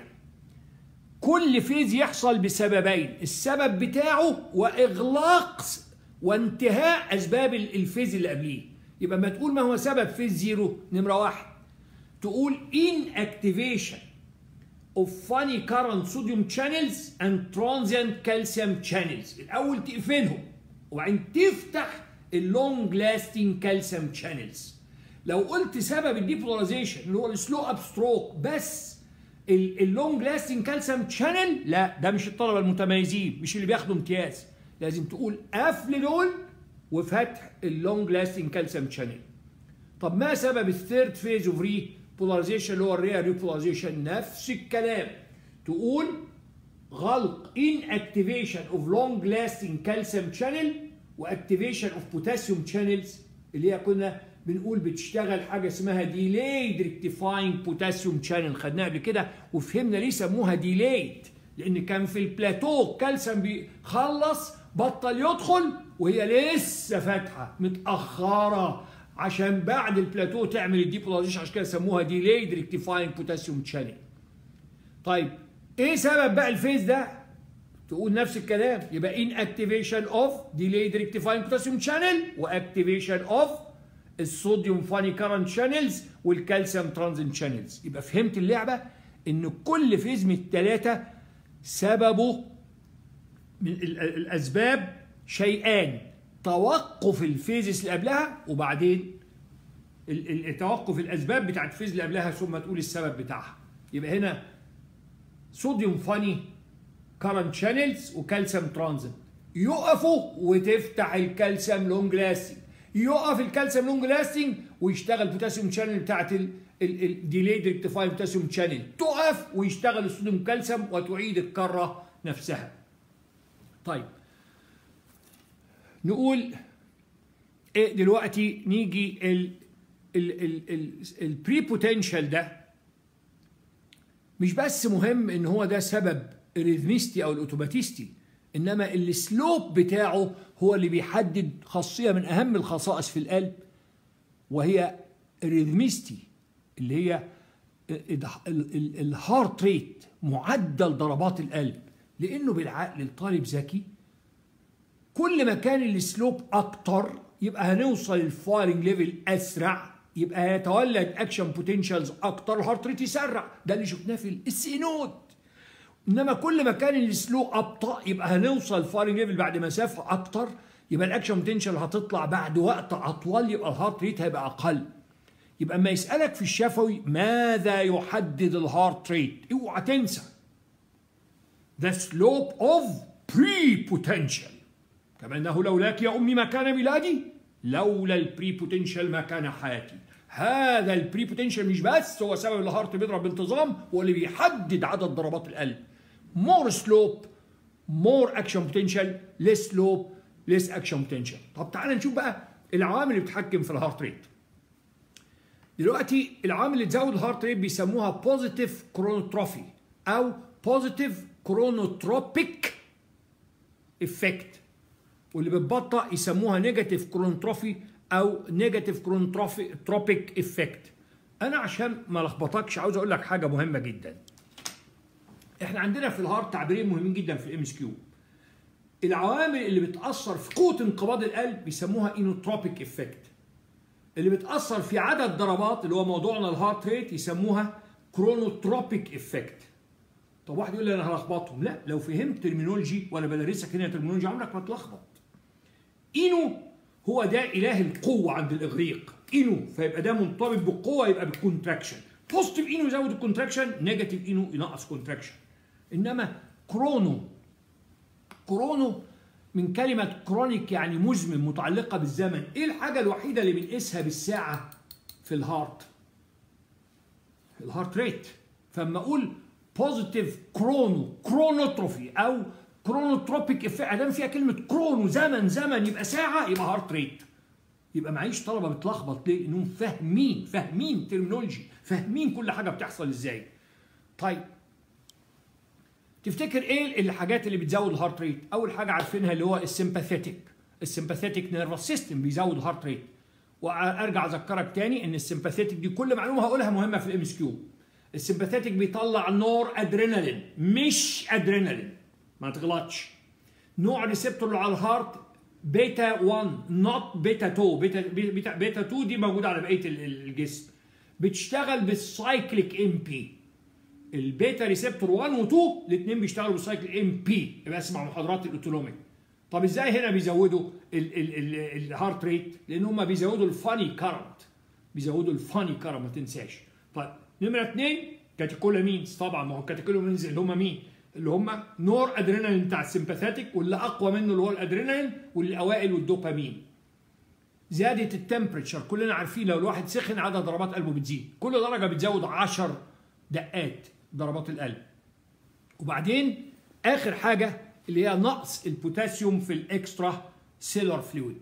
كل فيز يحصل بسببين السبب بتاعه واغلاق وانتهاء اسباب الفيز اللي قبليه يبقى ما تقول ما هو سبب فيز زيرو نمره واحد تقول inactivation of funny current sodium channels and transient calcium channels الاول تقفلهم وبعدين تفتح اللونج لاستنج كالسيوم شانلز لو قلت سبب الديبولاريزيشن اللي هو السلو اب ستروك بس اللونج لاستنج كالسيوم شانل لا ده مش الطلبه المتميزين مش اللي بياخدوا امتياز لازم تقول قفل دول وفتح اللونج لاستنج كالسيوم شانل طب ما سبب الثيرد فيز اوف ري بولاريزيشن اللي هو الريال ريبولاريزيشن نفس الكلام تقول غلق inactivation of long lasting calcium channel واكتيفيشن اوف بوتاسيوم شانلز اللي هي كنا بنقول بتشتغل حاجه اسمها ديلايد ريكتيفاينج بوتاسيوم شانل خدناها قبل كده وفهمنا ليه سموها ديلايد لان كان في البلاتو الكالسيوم بيخلص بطل يدخل وهي لسه فاتحه متاخره عشان بعد البلاتو تعمل الديبولاريزيشن عشان كده سموها ديلايد ريكتيفاينج بوتاسيوم شانل طيب ايه سبب بقى الفيز ده تقول نفس الكلام يبقى inactivation of delayed rectifying potassium channel واكتيفيشن of الصوديوم فاني كارنت شانلز والكالسيوم ترانزنت شانلز يبقى فهمت اللعبه ان كل فيز من الثلاثه سببه من الاسباب شيئان توقف الفيزز اللي قبلها وبعدين توقف الاسباب بتاعت الفيز اللي قبلها ثم تقول السبب بتاعها يبقى هنا صوديوم فاني كارنت شانلز وكالسيوم ترانزنت يقفوا وتفتح الكالسيوم لونج لاستنج يقف الكالسيوم لونج لاستنج ويشتغل بوتاسيوم شانل بتاعت الديليد ريكتيفاي بوتاسيوم شانل تقف ويشتغل الصوديوم كالسيوم وتعيد الكره نفسها طيب نقول ايه دلوقتي نيجي ال ال ال ال البري بوتنشال ده مش بس مهم ان هو ده سبب الريزميستي او الاوتوماتيستي انما السلوب بتاعه هو اللي بيحدد خاصيه من اهم الخصائص في القلب وهي الريزميستي اللي هي الهارت ريت معدل ضربات القلب لانه بالعقل الطالب ذكي كل ما كان السلوب اكتر يبقى هنوصل الفايرنج ليفل اسرع يبقى هيتولد اكشن بوتنشالز اكتر الهارت ريت يسرع ده اللي شفناه في السينود انما كل ما كان السلو ابطا يبقى هنوصل الفايرنج ليفل بعد مسافه اكتر يبقى الاكشن بوتنشال هتطلع بعد وقت اطول يبقى الهارت ريت هيبقى اقل يبقى اما يسالك في الشفوي ماذا يحدد الهارت ريت اوعى تنسى the slope of pre-potential كما انه لولاك يا امي ما كان ميلادي لولا البري بوتنشال ما كان حياتي هذا البري بوتنشال مش بس هو سبب الهارت بيضرب بانتظام هو اللي بيحدد عدد ضربات القلب more slope more action potential less slope less action potential طب تعالى نشوف بقى العوامل اللي بتتحكم في الهارت ريت دلوقتي العوامل اللي تزود الهارت ريت بيسموها بوزيتيف كرونوتروفي او بوزيتيف كرونوتروبيك افكت واللي بتبطأ يسموها نيجاتيف كرونوتروفي او نيجاتيف كرونوتروبيك افكت انا عشان ما لخبطكش عاوز اقول لك حاجه مهمه جدا احنا عندنا في الهارت تعبيرين مهمين جدا في الام اس كيو العوامل اللي بتاثر في قوه انقباض القلب بيسموها انوتروبيك افكت اللي بتاثر في عدد ضربات اللي هو موضوعنا الهارت ريت يسموها كرونوتروبيك افكت طب واحد يقول لي انا هلخبطهم لا لو فهمت ترمينولوجي وانا بدرسك هنا ترمينولوجي عمرك ما تلخبط اينو هو ده اله القوه عند الاغريق اينو فيبقى ده منطبق بالقوه يبقى بالكونتراكشن بوزيتيف اينو يزود الكونتراكشن نيجاتيف اينو ينقص كونتراكشن انما كرونو كرونو من كلمة كرونيك يعني مزمن متعلقة بالزمن ايه الحاجة الوحيدة اللي بنقيسها بالساعة في الهارت الهارت ريت فاما اقول بوزيتيف كرونو كرونوتروفي او كرونوتروبيك افكت ادام فيها كلمه كرونو زمن زمن يبقى ساعه يبقى هارت ريت يبقى معيش طلبه بتلخبط ليه؟ انهم فاهمين فاهمين ترمينولوجي فاهمين كل حاجه بتحصل ازاي. طيب تفتكر ايه الحاجات اللي بتزود الهارت ريت؟ اول حاجه عارفينها اللي هو السمباثيتك السمباثيتك نيرفس سيستم بيزود الهارت ريت. وارجع اذكرك تاني ان السمباثيتك دي كل معلومه هقولها مهمه في الام اس كيو. السمباثيتك بيطلع نور ادرينالين مش ادرينالين ما تغلطش نوع ريسبتور اللي على الهارت بيتا 1 نوت بيتا 2 بيتا بيتا, بيتا 2 دي موجوده على بقيه الجسم بتشتغل بالسايكليك ام بي البيتا ريسبتور 1 و 2 الاثنين بيشتغلوا بالسايكليك ام بي يبقى اسمع محاضرات الاوتونوميك طب ازاي هنا بيزودوا الهارت ريت لان هم بيزودوا الفاني كارنت بيزودوا الفاني كارنت ما تنساش طيب نمره اثنين كاتيكولامينز طبعا ما هو الكاتيكولامينز اللي هم مين؟ اللي هم نور ادرينالين بتاع السمباثيتك واللي اقوى منه اللي هو الادرينالين والاوائل والدوبامين. زياده التمبريتشر كلنا عارفين لو الواحد سخن عدد ضربات قلبه بتزيد، كل درجه بتزود 10 دقات ضربات القلب. وبعدين اخر حاجه اللي هي نقص البوتاسيوم في الاكسترا سيلر فلويد.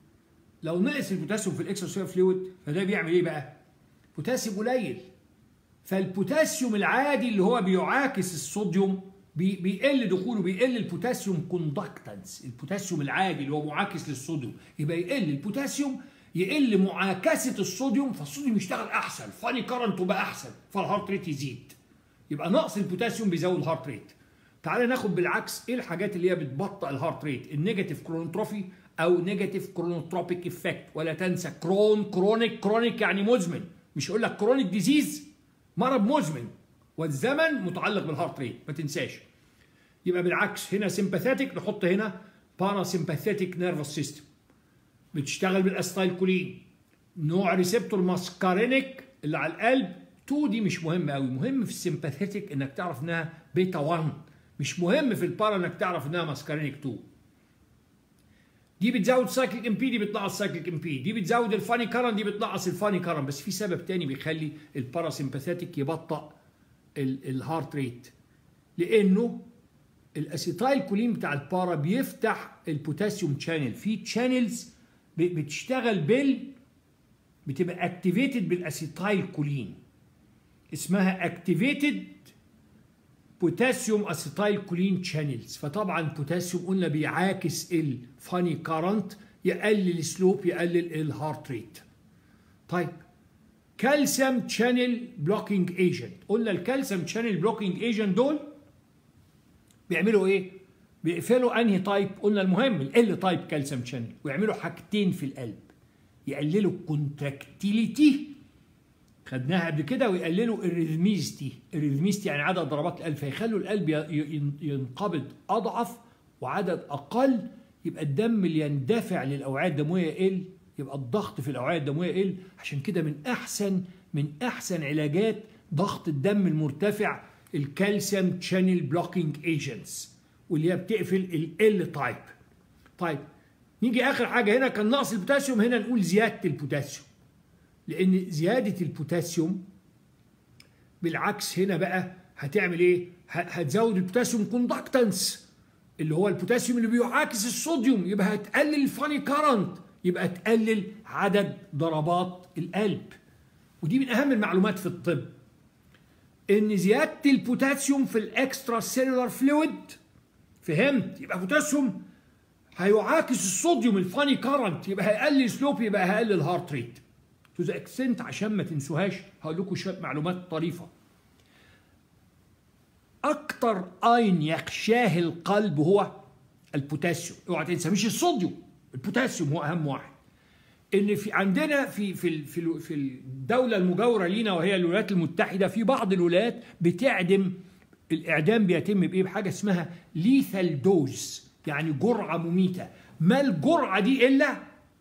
لو نقص البوتاسيوم في الاكسترا سيلر فلويد فده بيعمل ايه بقى؟ بوتاسيوم قليل فالبوتاسيوم العادي اللي هو بيعاكس الصوديوم بيقل دخوله بيقل البوتاسيوم كوندكتنس البوتاسيوم العادي اللي هو معاكس للصوديوم يبقى يقل البوتاسيوم يقل معاكسه الصوديوم فالصوديوم يشتغل احسن فاني كارنت تبقى احسن فالهارت ريت يزيد يبقى نقص البوتاسيوم بيزود الهارت ريت تعال ناخد بالعكس ايه الحاجات اللي هي بتبطئ الهارت ريت النيجاتيف كرونوتروفي او نيجاتيف كرونوتروبيك افكت ولا تنسى كرون كرونيك كرونيك يعني مزمن مش يقول لك كرونيك ديزيز مرض مزمن والزمن متعلق بالهارت ريت ما تنساش يبقى بالعكس هنا سمباثيتك نحط هنا باراسمباثيتك نيرفس سيستم بتشتغل بالاستايل كولين نوع ريسبتور ماسكارينيك اللي على القلب 2 دي مش مهم قوي مهم في السمباثيتك انك تعرف انها بيتا 1 مش مهم في البارا انك تعرف انها ماسكارينيك 2 دي بتزود سايكليك ام بي دي بتنقص سايكليك ام بي دي بتزود الفاني كارن دي بتنقص الفاني كارن بس في سبب تاني بيخلي الباراسمباثيتك يبطأ الهارت ريت لانه الاسيتايل كولين بتاع البارا بيفتح البوتاسيوم شانل في تشانلز بتشتغل بال بتبقى اكتيفيتد بالاسيتايل كولين اسمها اكتيفيتد بوتاسيوم اسيتايل كولين شانلز فطبعا بوتاسيوم قلنا بيعاكس الفاني كارنت يقلل السلوب يقلل الهارت ريت طيب كالسيوم شانل بلوكينج ايجنت قلنا الكالسيوم شانل بلوكينج ايجنت دول بيعملوا ايه بيقفلوا انهي تايب قلنا المهم ال تايب كالسيوم شانل ويعملوا حاجتين في القلب يقللوا الكونتراكتيليتي خدناها قبل كده ويقللوا الريزميستي الريزميستي يعني عدد ضربات القلب فيخلوا القلب ينقبض اضعف وعدد اقل يبقى الدم اللي يندفع للاوعيه الدمويه يقل يبقى الضغط في الاوعيه الدمويه يقل عشان كده من احسن من احسن علاجات ضغط الدم المرتفع الكالسيوم شانل بلوكينج ايجنتس واللي هي بتقفل ال تايب طيب نيجي اخر حاجه هنا كان نقص البوتاسيوم هنا نقول زياده البوتاسيوم لان زياده البوتاسيوم بالعكس هنا بقى هتعمل ايه هتزود البوتاسيوم كوندكتنس اللي هو البوتاسيوم اللي بيعاكس الصوديوم يبقى هتقلل الفاني كارنت يبقى تقلل عدد ضربات القلب ودي من اهم المعلومات في الطب ان زياده البوتاسيوم في الاكسترا سيلولار فلويد فهمت يبقى بوتاسيوم هيعاكس الصوديوم الفاني كارنت يبقى هيقلل سلوب يبقى هيقلل الهارت ريت تو ذا اكسنت عشان ما تنسوهاش هقول لكم شويه معلومات طريفه اكتر اين يخشاه القلب هو البوتاسيوم اوعى تنسى مش الصوديوم البوتاسيوم هو اهم واحد ان في عندنا في في في في الدوله المجاوره لينا وهي الولايات المتحده في بعض الولايات بتعدم الاعدام بيتم بايه بحاجه اسمها ليثال دوز يعني جرعه مميته ما الجرعه دي الا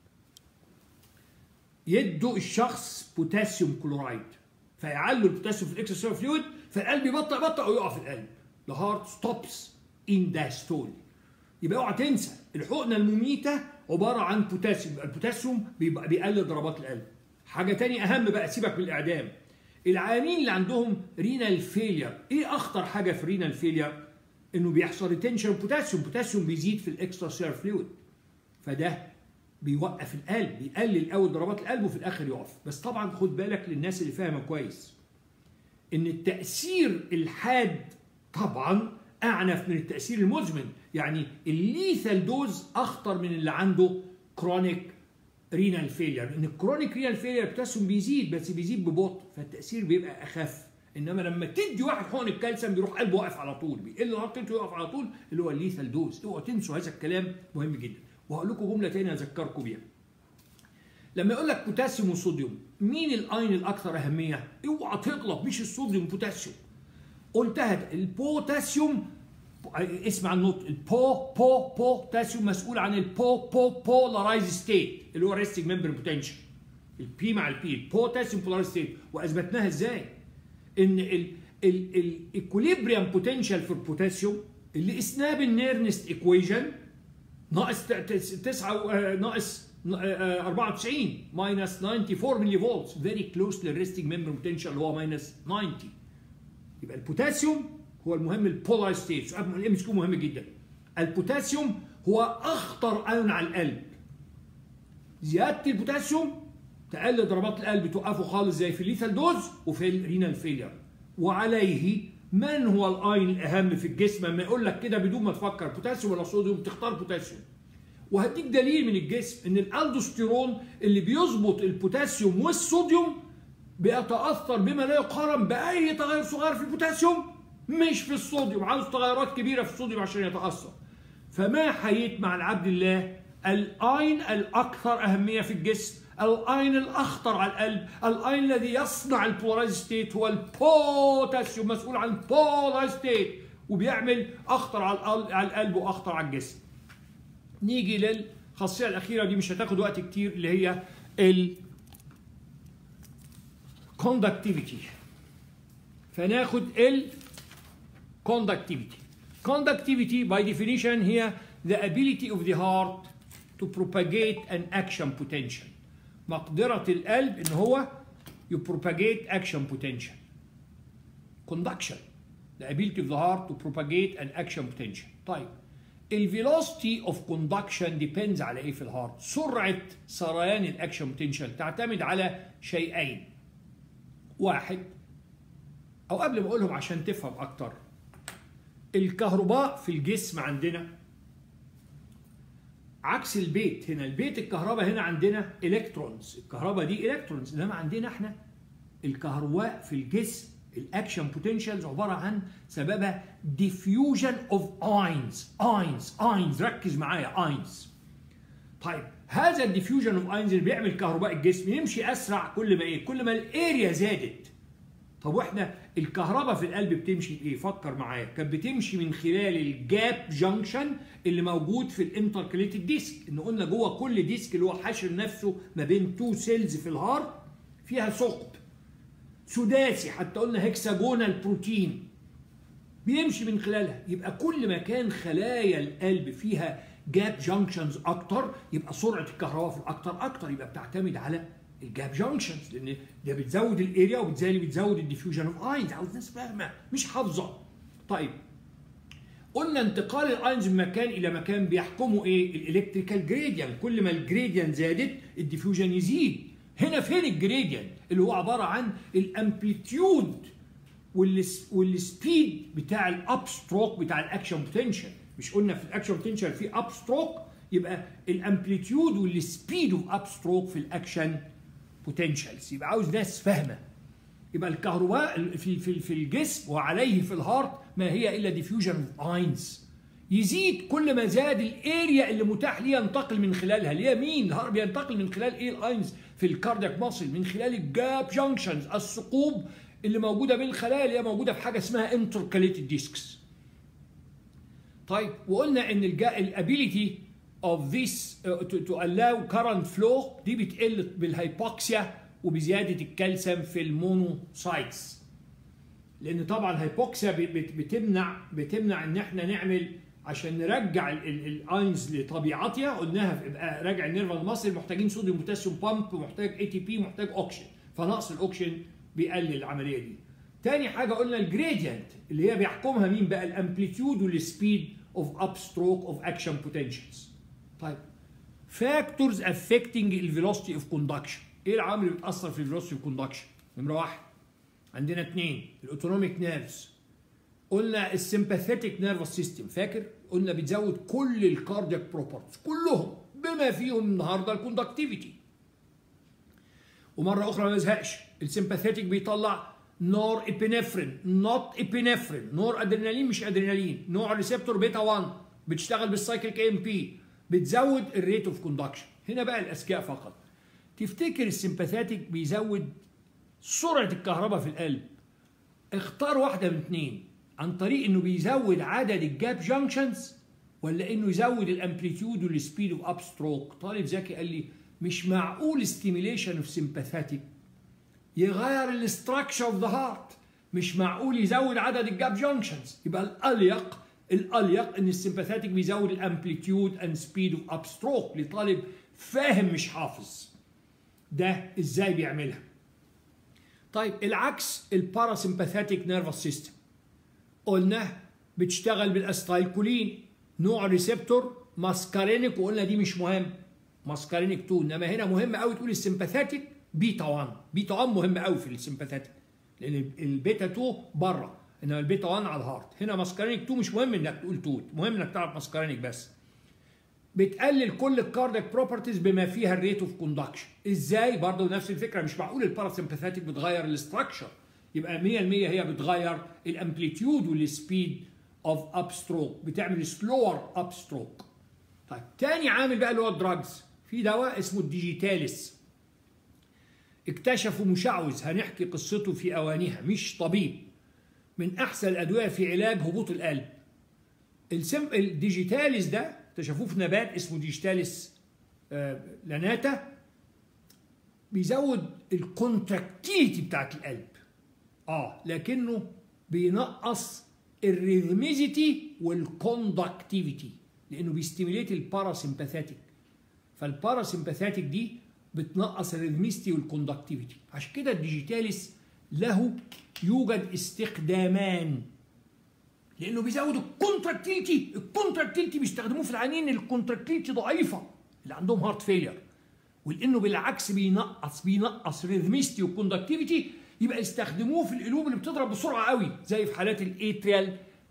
يدوا الشخص بوتاسيوم كلورايد فيعلوا البوتاسيوم في الاكسترا فلويد فالقلب يبطئ يبطئ ويقع في القلب the heart stops in diastole يبقى اوعى تنسى الحقنه المميته عباره عن بوتاسيوم البوتاسيوم بيقلل ضربات القلب حاجه تانية اهم بقى سيبك من الاعدام العيانين اللي عندهم رينال فيلير ايه اخطر حاجه في رينال فيلير انه بيحصل ريتنشن بوتاسيوم بوتاسيوم بيزيد في الاكسترا سير فلويد فده بيوقف القلب بيقلل قوي ضربات القلب وفي الاخر يقف بس طبعا خد بالك للناس اللي فاهمه كويس ان التاثير الحاد طبعا اعنف من التاثير المزمن يعني الليثال دوز اخطر من اللي عنده كرونيك رينال فيلير لان الكرونيك رينال فيلير البوتاسيوم بيزيد بس بيزيد ببطء فالتاثير بيبقى اخف انما لما تدي واحد حقن الكالسيوم بيروح قلبه واقف على طول بيقل الهارت ريت ويقف على طول اللي هو الليثال دوز اوعوا تنسوا هذا الكلام مهم جدا وهقول لكم جمله ثانيه اذكركم بيها لما يقول لك بوتاسيوم وصوديوم مين الاين الاكثر اهميه اوعى تغلط مش الصوديوم بوتاسيوم قلتها البوتاسيوم اسمع النطق البو بو بوتاسيوم مسؤول عن البو بو بولارايز ستيت اللي هو ريستنج ممبر بوتنشال البي مع البي البوتاسيوم بولارايز ستيت واثبتناها ازاي؟ ان الايكوليبريم بوتنشال في البوتاسيوم اللي قسناه بالنيرنست ايكويجن ناقص 9 ناقص 94 ماينس 94 ملي فولت فيري كلوز للريستنج ممبر بوتنشال اللي هو ماينس 90 يبقى البوتاسيوم هو المهم البولايز ستيت سؤال من الام اس كيو مهم جدا البوتاسيوم هو اخطر ايون على القلب زياده البوتاسيوم تقلل ضربات القلب توقفه خالص زي في الليثال دوز وفي الرينال فيلير وعليه من هو الاين الاهم في الجسم لما يقول لك كده بدون ما تفكر بوتاسيوم ولا صوديوم تختار بوتاسيوم وهديك دليل من الجسم ان الالدوستيرون اللي بيظبط البوتاسيوم والصوديوم بيتاثر بما لا يقارن باي تغير صغير في البوتاسيوم مش في الصوديوم عاوز تغيرات كبيره في الصوديوم عشان يتاثر فما حييت مع العبد الله الاين الاكثر اهميه في الجسم الاين الاخطر على القلب الاين الذي يصنع البولارايز ستيت هو البوتاسيوم مسؤول عن البولارايز ستيت وبيعمل اخطر على القلب واخطر على الجسم نيجي للخاصيه الاخيره دي مش هتاخد وقت كتير اللي هي ال conductivity فناخد ال conductivity conductivity by definition هي the ability of the heart to propagate an action potential مقدرة القلب ان هو يبروباجيت action potential conduction the ability of the heart to propagate an action potential طيب الفيلوسيتي اوف كوندكشن ديبيندز على ايه في الهارت سرعه سريان الاكشن بوتنشال تعتمد على شيئين واحد او قبل ما اقولهم عشان تفهم اكتر الكهرباء في الجسم عندنا عكس البيت هنا البيت الكهرباء هنا عندنا الكترونز الكهرباء دي الكترونز انما عندنا احنا الكهرباء في الجسم الاكشن بوتنشالز عباره عن سببها ديفيوجن اوف اينز اينز اينز ركز معايا اينز طيب هذا الديفيوجن اوف اينز اللي بيعمل كهرباء الجسم يمشي اسرع كل ما ايه كل ما الاريا زادت طب واحنا الكهرباء في القلب بتمشي بايه فكر معايا كانت بتمشي من خلال الجاب جانكشن اللي موجود في الانتركليتد ديسك ان قلنا جوه كل ديسك اللي هو حاشر نفسه ما بين تو سيلز في الهارت فيها ثقب سداسي حتى قلنا هكساجونال بروتين بيمشي من خلالها يبقى كل ما كان خلايا القلب فيها جاب جانكشنز اكتر يبقى سرعه الكهرباء في الاكتر اكتر يبقى بتعتمد على الجاب جانكشنز لان ده بتزود الاريا وبالتالي بتزود الديفيوجن اوف اينز عاوز ناس فاهمه مش حافظه طيب قلنا انتقال الاينز من مكان الى مكان بيحكمه ايه الالكتريكال جريديان كل ما الجريديان زادت الديفيوجن يزيد هنا فين الجريديان اللي هو عباره عن الامبليتيود والسبيد بتاع الاب ستروك بتاع الاكشن بوتنشال مش قلنا في الاكشن بوتنشال في اب ستروك يبقى الامبليتيود والسبيد اوف اب ستروك في الاكشن بوتنشالز يبقى عاوز ناس فاهمه يبقى الكهرباء في في في الجسم وعليه في الهارت ما هي الا ديفيوجن اوف اينز يزيد كل ما زاد الاريا اللي متاح ليه ينتقل من خلالها اللي هي مين الهارت بينتقل من خلال ايه الاينز في الكاردياك ماسل من خلال الجاب جانكشنز الثقوب اللي موجوده بين الخلايا اللي هي موجوده في حاجه اسمها انتركاليتد ديسكس طيب وقلنا ان الابيليتي of this uh, to, to allow current flow دي بتقل بالهايبوكسيا وبزياده الكالسيوم في المونوسايتس لان طبعا الهايبوكسيا بتمنع بتمنع ان احنا نعمل عشان نرجع الاينز لطبيعتها قلناها يبقى راجع النيرفال ماسل محتاجين صوديوم بوتاسيوم بامب محتاج اي تي بي محتاج اوكسجين فنقص الاوكسجين بيقلل العمليه دي تاني حاجه قلنا الجريدينت اللي هي بيحكمها مين بقى الامبليتيود والسبيد اوف اب ستروك اوف اكشن بوتنشالز طيب فاكتورز افكتنج الفيلوسيتي اوف كوندكشن ايه العوامل اللي بتاثر في الفيلوسيتي اوف كوندكشن نمره واحد عندنا اثنين الاوتونوميك نيرفز قلنا السمباثيتك نيرفس سيستم فاكر قلنا بتزود كل الكاردياك بروبرتيز كلهم بما فيهم النهارده الكوندكتيفيتي ومره اخرى ما يزهقش السمباثيتك بيطلع نور ابينفرين نوت ابينفرين نور ادرينالين مش ادرينالين نوع ريسبتور بيتا 1 بتشتغل بالسايكليك ام بي بتزود الريت اوف كوندكشن هنا بقى الاذكياء فقط تفتكر السمباثيتك بيزود سرعه الكهرباء في القلب اختار واحده من اثنين عن طريق انه بيزود عدد الجاب جانكشنز ولا انه يزود الامبليتيود والسبيد اوف اب ستروك طالب ذكي قال لي مش معقول ستيميليشن اوف سمباثيتك يغير الاستراكشر اوف ذا هارت مش معقول يزود عدد الجاب جانكشنز يبقى الاليق الاليق ان السمباثيتك بيزود الامبليتيود اند سبيد اوف اب ستروك لطالب فاهم مش حافظ ده ازاي بيعملها طيب العكس الباراسمباثيتك نيرفس سيستم قلنا بتشتغل بالاستايلكولين نوع ريسبتور ماسكارينيك وقلنا دي مش مهم ماسكارينيك 2 انما هنا مهم قوي تقول السمباثيتك بيتا 1 بيتا 1 مهم قوي في السمباثيتك لان البيتا 2 بره انما البيتا 1 على الهارت هنا ماسكارينيك 2 مش مهم انك تقول توت مهم انك تعرف ماسكارينيك بس بتقلل كل الكاردياك بروبرتيز بما فيها الريت اوف كوندكشن ازاي برضه نفس الفكره مش معقول الباراسمباثيتك بتغير الاستراكشر يبقى 100% هي بتغير الامبليتيود والسبيد اوف اب ستروك بتعمل سلور اب ستروك طيب تاني عامل بقى اللي هو الدراجز في دواء اسمه الديجيتاليس اكتشفوا مشعوذ هنحكي قصته في اوانيها مش طبيب من احسن الادويه في علاج هبوط القلب السم الديجيتاليس ده اكتشفوه في نبات اسمه ديجيتاليس آه لاناتا بيزود الكونتراكتيليتي بتاعت القلب اه لكنه بينقص الريزميزيتي والكوندكتيفيتي لانه بيستيميليت الباراسمباثيتك فالباراسمباثيتك دي بتنقص الريزميستي والكوندكتيفيتي عشان كده الديجيتاليس له يوجد استخدامان لانه بيزود الكونتراكتيليتي الكونتراكتيليتي بيستخدموه في العيانين الكونتراكتيليتي ضعيفه اللي عندهم هارت فيلير ولانه بالعكس بينقص بينقص ريزميستي والكوندكتيفيتي يبقى يستخدموه في القلوب اللي بتضرب بسرعه قوي زي في حالات الاتريال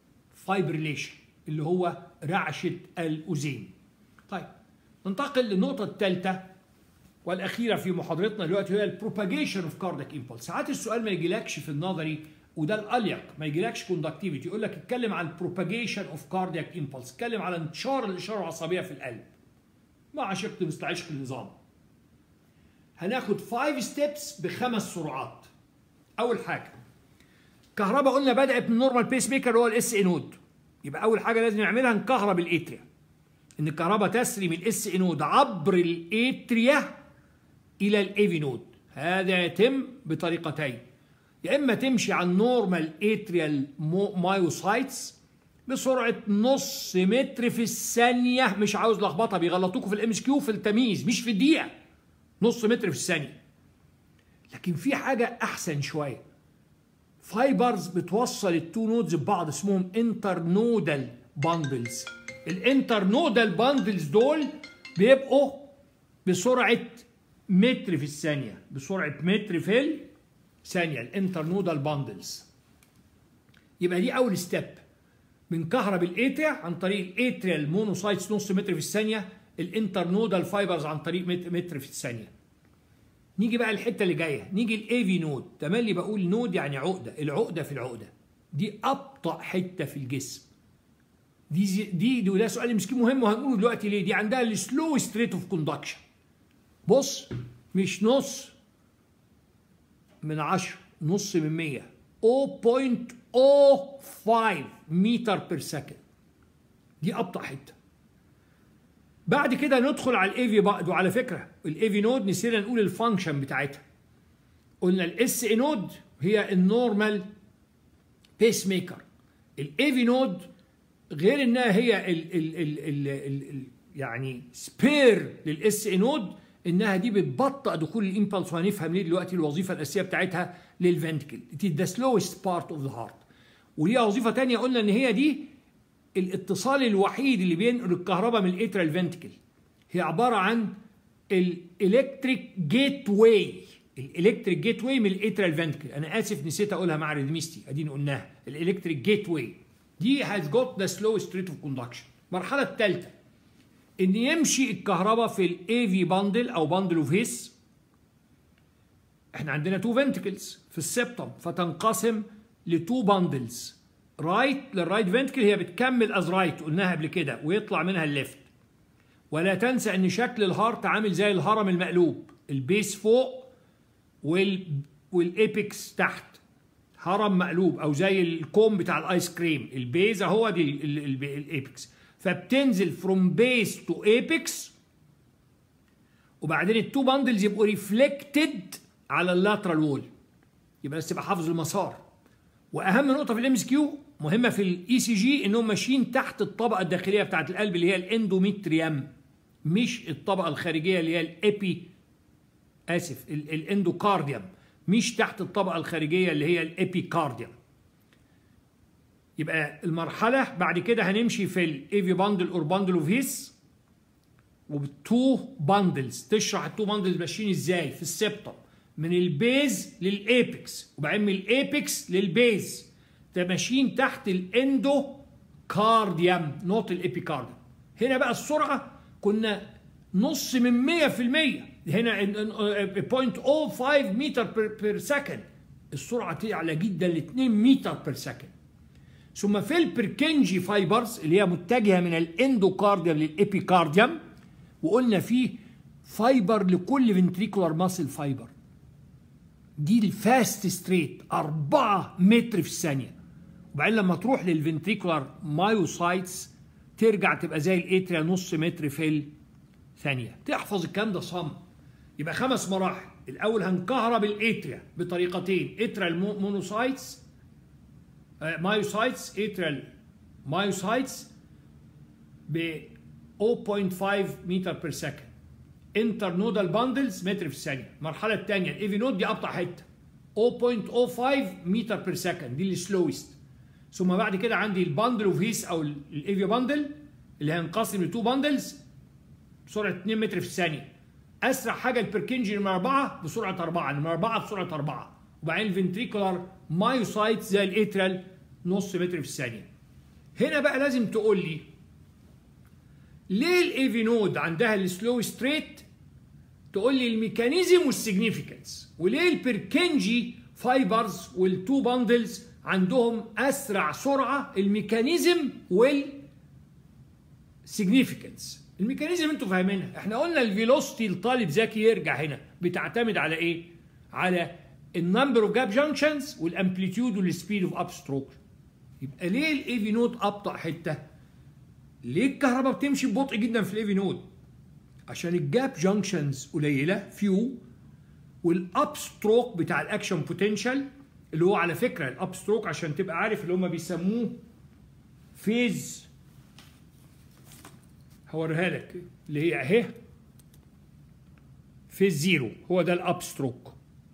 فايبريليشن اللي هو رعشه الاذين طيب ننتقل للنقطه الثالثه والاخيره في محاضرتنا دلوقتي هي البروباجيشن اوف كاردياك امبولس ساعات السؤال ما يجيلكش في النظري وده الاليق ما يجيلكش كوندكتيفيتي يقول لك اتكلم عن البروباجيشن اوف كاردياك امبولس اتكلم على انتشار الاشاره العصبيه في القلب ما عشقت مستعشق النظام هناخد 5 ستيبس بخمس سرعات اول حاجه كهرباء قلنا بدات من نورمال بيس ميكر اللي هو الاس اي نود يبقى اول حاجه لازم نعملها نكهرب الاتريا ان الكهرباء تسري من الاس اي نود عبر الاتريا الى الايفي نود هذا يتم بطريقتين يا اما تمشي على النورمال اتريال مايوسايتس بسرعه نص متر في الثانيه مش عاوز لخبطه بيغلطوكوا في الام اس كيو في التمييز مش في الدقيقه نص متر في الثانيه لكن في حاجه احسن شويه فايبرز بتوصل التو نودز ببعض اسمهم انتر نودال باندلز الانتر نودال باندلز دول بيبقوا بسرعه متر في الثانيه بسرعه متر في الثانيه الانتر نودال باندلز يبقى دي اول ستيب بنكهرب الاتريا عن طريق الاتريال مونوسايتس نص متر في الثانيه الانتر نودال فايبرز عن طريق متر في الثانيه نيجي بقى الحته اللي جايه نيجي الاي في نود تملي بقول نود يعني عقده العقده في العقده دي ابطا حته في الجسم دي زي دي دي وده سؤال مسكين مهم وهنقوله دلوقتي ليه دي عندها السلو ستريت اوف كوندكشن بص مش نص من 10 نص من 100 0.05 متر بير سكند دي ابطا حته بعد كده ندخل على الاي في بعد وعلى فكره الاي في نود نسينا نقول الفانكشن بتاعتها قلنا الاس اي نود هي النورمال بيس ميكر الاي في نود غير انها هي ال ال ال ال ال ال يعني سبير للاس اي نود انها دي بتبطئ دخول الامبلس وهنفهم ليه دلوقتي الوظيفه الاساسيه بتاعتها للفنتكل دي ذا سلوست بارت اوف ذا هارت وليها وظيفه ثانيه قلنا ان هي دي الاتصال الوحيد اللي بينقل الكهرباء من الاترال فنتكل هي عباره عن الالكتريك جيت واي الالكتريك جيت واي من الاترال فنتكل انا اسف نسيت اقولها مع ريدميستي اديني قلناها الالكتريك جيت واي دي هاز جوت ذا سلو ستريت اوف كوندكشن المرحله الثالثه ان يمشي الكهرباء في الاي في باندل او باندل اوف هيس احنا عندنا تو فنتكلز في السبتم فتنقسم لتو باندلز رايت للرايت فنتكل هي بتكمل از رايت قلناها قبل كده ويطلع منها الليفت ولا تنسى ان شكل الهارت عامل زي الهرم المقلوب البيس فوق وال والابيكس تحت هرم مقلوب او زي الكوم بتاع الايس كريم البيز اهو دي الابيكس فبتنزل فروم بيس تو ايبكس وبعدين التو باندلز يبقوا ريفلكتد على اللاترال وول يبقى بس تبقى حافظ المسار واهم نقطه في الام اس كيو مهمه في الاي سي جي انهم ماشيين تحت الطبقه الداخليه بتاعه القلب اللي هي الاندوميتريم مش الطبقه الخارجيه اللي هي الابي اسف الاندوكارديوم مش تحت الطبقه الخارجيه اللي هي الابيكارديوم يبقى المرحله بعد كده هنمشي في الايفي باندل اور باندل اوف هيس وبالتو باندلز تشرح التو باندلز ماشيين ازاي في السبتم من البيز للايبكس وبعدين من الايبكس للبيز ده ماشيين تحت الاندو كارديوم نوت الابيكارديوم هنا بقى السرعه كنا نص من 100% هنا 0.05 متر بير سكند السرعه تعلى جدا ل 2 متر بير سكند ثم في البركنجي فايبرز اللي هي متجهه من الاندوكارديوم للابيكارديوم وقلنا فيه فايبر لكل فنتريكولار ماسل فايبر دي الفاست ستريت 4 متر في الثانيه وبعدين لما تروح للفنتريكولار مايوسايتس ترجع تبقى زي الاتريا نص متر في الثانيه تحفظ الكلام ده صم يبقى خمس مراحل الاول هنكهرب الاتريا بطريقتين اتريال مونوسايتس مايوسايتس اتريال مايوسايتس ب 0.5 متر بير سكند انتر نودال باندلز متر في الثانيه المرحله الثانيه الايفي نود دي ابطا حته 0.05 متر بير سكند دي السلويست ثم بعد كده عندي الباندل اوف هيس او الايفي باندل اللي هينقسم لتو باندلز بسرعه 2 متر في الثانيه اسرع حاجه البركنجي نمره 4 بسرعه 4 نمره 4 بسرعه 4 وبعدين الفنتريكولار مايوسايت زي الاترال نص متر في الثانيه هنا بقى لازم تقول لي ليه الايفي نود عندها السلو ستريت تقول لي الميكانيزم والسيجنيفيكانس وليه البركنجي فايبرز والتو باندلز عندهم اسرع سرعه الميكانيزم وال significance الميكانيزم انتوا فاهمينها احنا قلنا الفيلوسيتي الطالب ذكي يرجع هنا بتعتمد على ايه على النمبر اوف جاب جانكشنز والامبليتيود والسبيد اوف اب ستروك يبقى ليه الايفي نود ابطا حته ليه الكهرباء بتمشي ببطء جدا في الايفي نود عشان الجاب جانكشنز قليله فيو والاب ستروك بتاع الاكشن بوتنشال اللي هو على فكره الاب ستروك عشان تبقى عارف اللي هم بيسموه فيز هوريها لك اللي هي اهي فيز زيرو هو ده الاب ستروك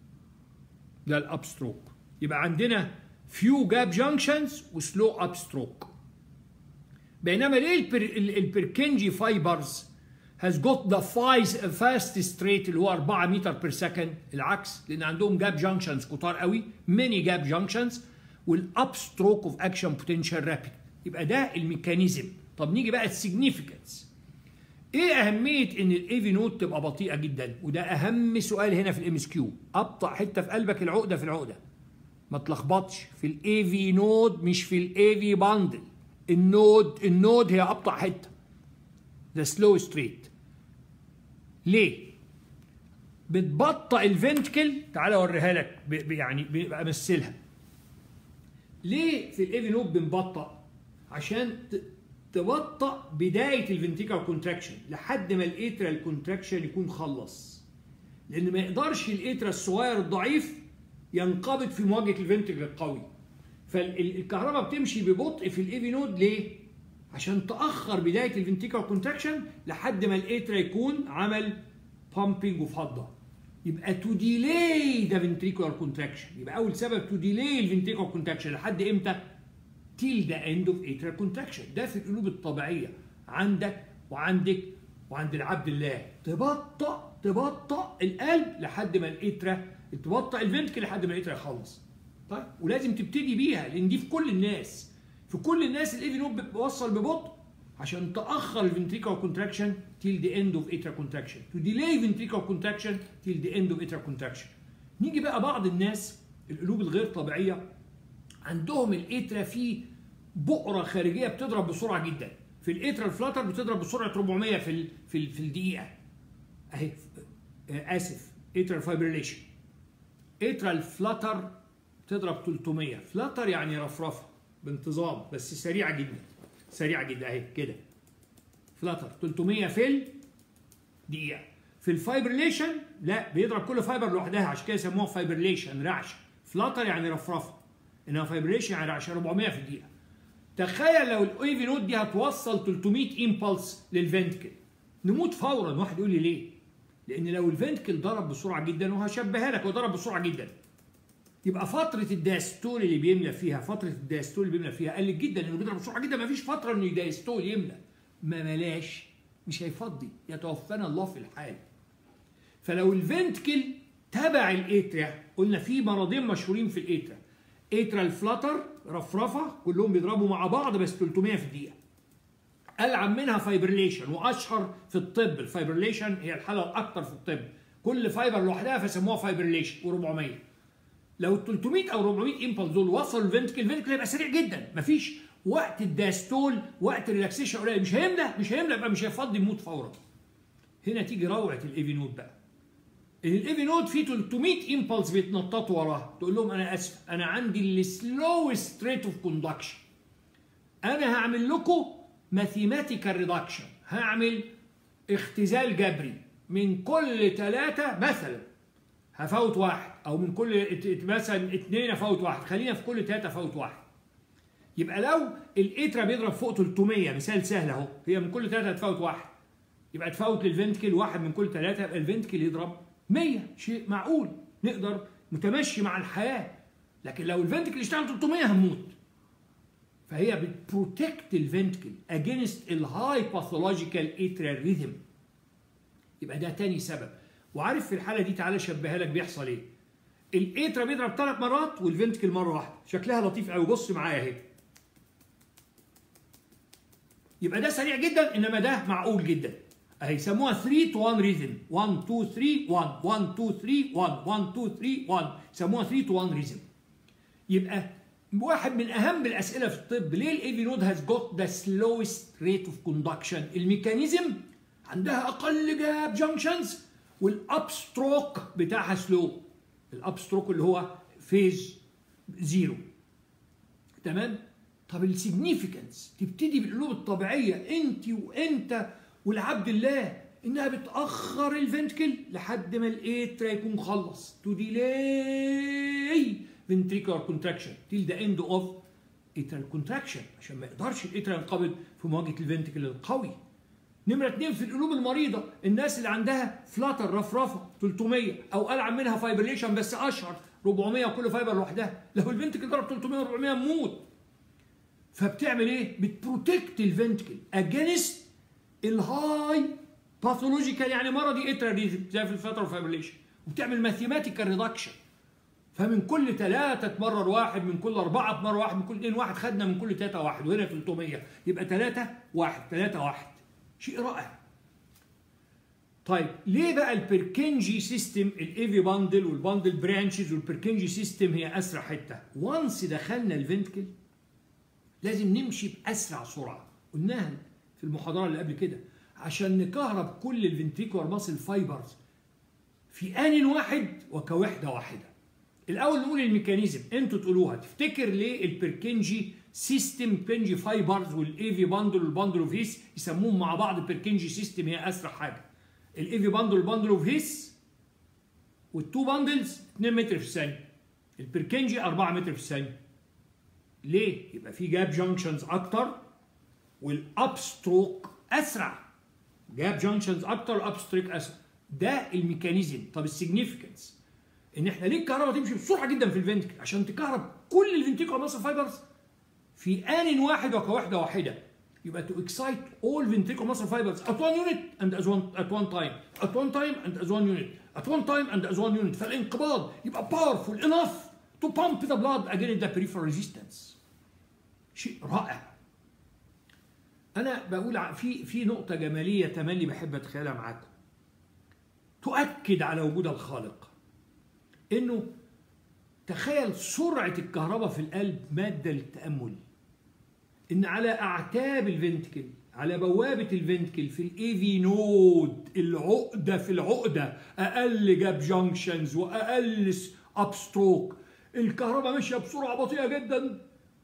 ده الاب ستروك يبقى عندنا فيو جاب جانكشنز وسلو اب ستروك بينما ليه البر البركنجي فايبرز has got the fastest rate اللي هو 4 متر بير سكند العكس لان عندهم جاب جانكشنز كتار قوي ميني جاب جانكشنز والاب ستروك اوف اكشن بوتنشال رابيد يبقى ده الميكانيزم طب نيجي بقى السيجنيفيكانس ايه اهميه ان الايفي نود تبقى بطيئه جدا وده اهم سؤال هنا في الام اس كيو ابطا حته في قلبك العقده في العقده ما تلخبطش في الايفي نود مش في الايفي باندل النود النود هي ابطا حته ده سلو ستريت ليه بتبطئ الفنتكل تعال اوريها لك ب- ب- يعني بمثلها ليه في الايفي نود بنبطئ عشان ت- تبطئ بدايه الفنتيكال كونتراكشن لحد ما الاترال كونتراكشن يكون خلص لان ما يقدرش الاترا الصغير الضعيف ينقبض في مواجهه الفنتيكل القوي فالكهرباء بتمشي ببطء في الايفي نود ليه عشان تاخر بدايه الفنتيكال كونتراكشن لحد ما الاترا يكون عمل بامبنج وفضه يبقى تو ديلي ذا فنتريكولار كونتراكشن يبقى اول سبب تو ديلي الفنتريكولار كونتراكشن لحد امتى till the end of atrial contraction ده في القلوب الطبيعية عندك وعندك وعند العبد الله تبطأ تبطأ القلب لحد ما الاترا تبطأ الفنتكل لحد ما الاترا يخلص طيب ولازم تبتدي بيها لان دي في كل الناس في كل الناس الايفي نوب بيوصل ببطء عشان تاخر الفنتريكال كونتراكشن till the end of atrial contraction to delay ventricular contraction till the end of atrial contraction نيجي بقى بعض الناس القلوب الغير طبيعيه عندهم الاترا في بؤره خارجيه بتضرب بسرعه جدا في الاترا الفلاتر بتضرب بسرعه 400 في ال في ال في الدقيقه اهي آه، اسف اترا فايبريليشن اترا الفلاتر تضرب 300 فلاتر يعني رفرفه بانتظام بس سريعه جدا سريعه جدا اهي كده فلاتر 300 في الدقيقه في الفايبريليشن لا بيضرب كل فايبر لوحدها عشان كده يسموها فايبريليشن رعشه فلاتر يعني رفرفه انها فايبريشن يعني رعشه 400 في الدقيقه تخيل لو الايفي نود دي هتوصل 300 امبلس للفنتكل نموت فورا واحد يقول لي ليه لان لو الفنتكل ضرب بسرعه جدا وهشبهها لك وضرب بسرعه جدا يبقى فتره الدايستول اللي بيملى فيها فتره الدايستول اللي بيملى فيها قلت جدا لانه بيضرب بسرعه جدا ما فيش فتره انه يدايستول يملى ما ملاش مش هيفضي يتوفانا الله في الحال فلو الفنتكل تبع الاتريا قلنا في مرضين مشهورين في الاتريا اترال فلاتر رفرفه كلهم بيضربوا مع بعض بس 300 في الدقيقه العب منها فايبرليشن واشهر في الطب الفايبرليشن هي الحاله الاكثر في الطب كل فايبر لوحدها فسموها فايبرليشن و400 لو ال 300 او 400 امبلس دول وصلوا الفنتكل الفنتكل هيبقى سريع جدا مفيش وقت الداستول وقت الريلاكسيشن قليل مش هيملى مش هيملى يبقى مش هيفضي يموت فورا هنا تيجي روعه الايفي نود بقى الايفي نود فيه 300 امبلس بيتنططوا وراها تقول لهم انا اسف انا عندي السلوست ريت اوف كوندكشن انا هعمل لكم ماثيماتيكال ريدكشن هعمل اختزال جبري من كل ثلاثة مثلا هفوت واحد او من كل ات- ات- مثلا اثنين افوت واحد خلينا في كل ثلاثة افوت واحد يبقى لو الاترا بيضرب فوق 300 مثال سهل اهو هي من كل ثلاثة هتفوت واحد يبقى تفوت للفنتكل واحد من كل ثلاثة يبقى الفنتكل يضرب 100 شيء معقول نقدر متمشي مع الحياة لكن لو الفنتكل اشتغل 300 هنموت فهي بتبروتكت الفنتكل اجينست الهاي باثولوجيكال اتريال ريثم يبقى ده تاني سبب وعارف في الحاله دي تعالى اشبهها لك بيحصل ايه الاترا بيضرب ثلاث مرات والفنتكل مره واحده شكلها لطيف قوي بص معايا اهي يبقى ده سريع جدا انما ده معقول جدا هيسموها 3 تو 1 ريزم 1 2 3 1 1 2 3 1 1 2 3 1 يسموها 3 تو 1 ريزم يبقى واحد من اهم الاسئله في الطب ليه الاي في نود هاز جوت ذا سلوست ريت اوف كوندكشن الميكانيزم عندها اقل جاب جانكشنز والاب ستروك بتاعها سلو الاب ستروك اللي هو فيز زيرو تمام طب السيجنيفيكانس تبتدي بالقلوب الطبيعيه انت وانت والعبد الله انها بتاخر الفنتكل لحد ما الاترا يكون خلص تو ديلاي ventricular contraction till the end of atrial contraction عشان ما يقدرش الاترا ينقبض في مواجهه الفنتكل القوي نمرة اتنين في القلوب المريضة الناس اللي عندها فلاتر رفرفة 300 أو ألعب منها فايبريشن بس أشهر 400 وكل فايبر لوحدها لو الفنتكل ضرب 300 و400 موت فبتعمل إيه؟ بتبروتكت الفنتكل أجينست الهاي باثولوجيكال يعني مرضي اترا زي في الفلاتر فايبريشن وبتعمل ماثيماتيكال ريدكشن فمن كل ثلاثة تمرر واحد من كل أربعة تمرر واحد من كل اثنين واحد خدنا من كل ثلاثة واحد وهنا 300 يبقى ثلاثة واحد ثلاثة واحد شيء رائع طيب ليه بقى البركنجي سيستم الايفي باندل والباندل برانشز والبركنجي سيستم هي اسرع حته وانس دخلنا الفنتكل لازم نمشي باسرع سرعه قلناها في المحاضره اللي قبل كده عشان نكهرب كل الفنتريكولار ماسل فايبرز في ان واحد وكوحده واحده الاول نقول الميكانيزم انتوا تقولوها تفتكر ليه البركنجي سيستم بنجي فايبرز والايفي باندل والباندل اوف هيس يسموهم مع بعض بيركنجي سيستم هي اسرع حاجه الايفي باندل والباندل اوف هيس والتو باندلز 2 متر في الثانيه البركنجي 4 متر في الثانيه ليه يبقى في جاب جانكشنز اكتر والاب ستروك اسرع جاب جانكشنز اكتر والاب ستروك اسرع ده الميكانيزم طب السيجنيفيكانس ان احنا ليه الكهرباء تمشي بسرعه جدا في الفنتكل عشان تكهرب كل الفنتيكولار ماسل فايبرز في آن واحد وكوحدة واحدة يبقى to excite all ventricular muscle fibers at one unit and as one at one time at one time and as one unit at one time and as one unit فالانقباض يبقى powerful enough to pump the blood against the peripheral resistance شيء رائع انا بقول في في نقطة جمالية تملي بحب اتخيلها معاكم تؤكد على وجود الخالق انه تخيل سرعة الكهرباء في القلب مادة للتأمل إن على أعتاب الفنتكل على بوابة الفنتكل في الاي في نود العقدة في العقدة أقل جاب جانكشنز وأقل أب ستروك الكهرباء ماشية بسرعة بطيئة جدا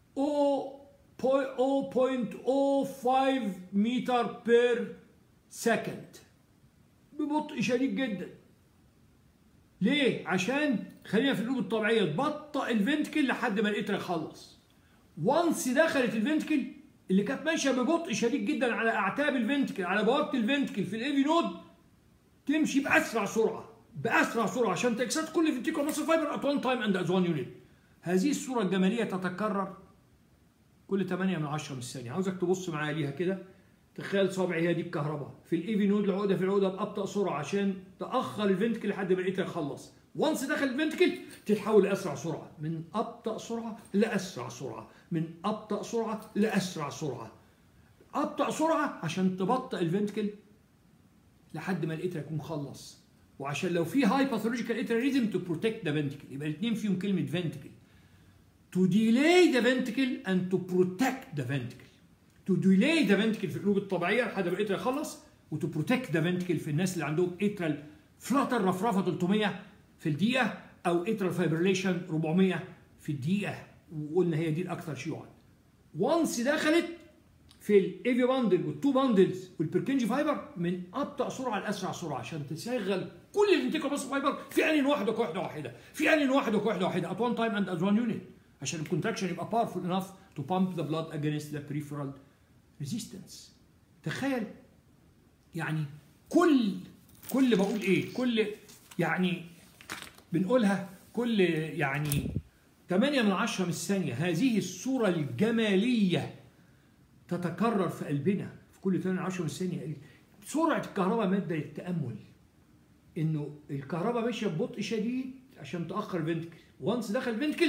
0.05 متر بير سكند ببطء شديد جدا ليه؟ عشان خلينا في القلوب الطبيعيه تبطئ الفنتكل لحد ما الاتر يخلص. وانس دخلت الفنتكل اللي كانت ماشيه ببطء شديد جدا على اعتاب الفنتكل على بوابه الفنتكل في الايفي نود تمشي باسرع سرعه باسرع سرعه عشان تكسات كل فنتيكول ماسل فايبر ات وان تايم اند از وان يونت. هذه الصوره الجماليه تتكرر كل 8 من 10 من الثانيه عاوزك تبص معايا ليها كده تخيل صابعي هي دي الكهرباء في الايفي نود العقده في العقده بابطا سرعه عشان تاخر الفنتكل لحد ما الاتر يخلص وانس دخل الفنتكل تتحول لاسرع سرعه من ابطا سرعه لاسرع سرعه من ابطا سرعه لاسرع سرعه ابطا سرعه عشان تبطئ الفنتكل لحد ما الاتر يكون خلص وعشان لو في هاي باثولوجيكال اتريزم تو بروتكت ذا فنتكل يبقى الاثنين فيهم كلمه فنتكل to delay the ventricle and to protect the ventricle to delay the ventricle في القلوب الطبيعيه لحد ما الاتر يخلص وتو بروتكت ذا ventricle في الناس اللي عندهم اترال فلاتر رفرفه 300 في الدقيقه او اترال فايبريليشن 400 في الدقيقه وقلنا هي دي الاكثر شيوعا وانس دخلت في الايفي باندل والتو باندلز والبركنجي فايبر من ابطا سرعه لاسرع سرعه عشان تشغل كل الانتيكو بس فايبر في ان واحد وكوحده واحده في ان واحد وكوحده واحده at one time and as one unit عشان الكونتراكشن يبقى powerful enough to pump the blood against the peripheral resistance تخيل يعني كل كل بقول ايه كل يعني بنقولها كل يعني 8 من 10 من الثانية هذه الصورة الجمالية تتكرر في قلبنا في كل 8 من 10 من الثانية سرعة الكهرباء مادة للتأمل إنه الكهرباء ماشية ببطء شديد عشان تأخر الفنتكل وانس دخل الفنتكل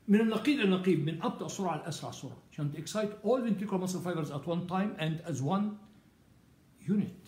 من النقيض الى النقيض من ابطا سرعه لاسرع سرعه عشان تكسايت all ventricular muscle fibers at one time and as one unit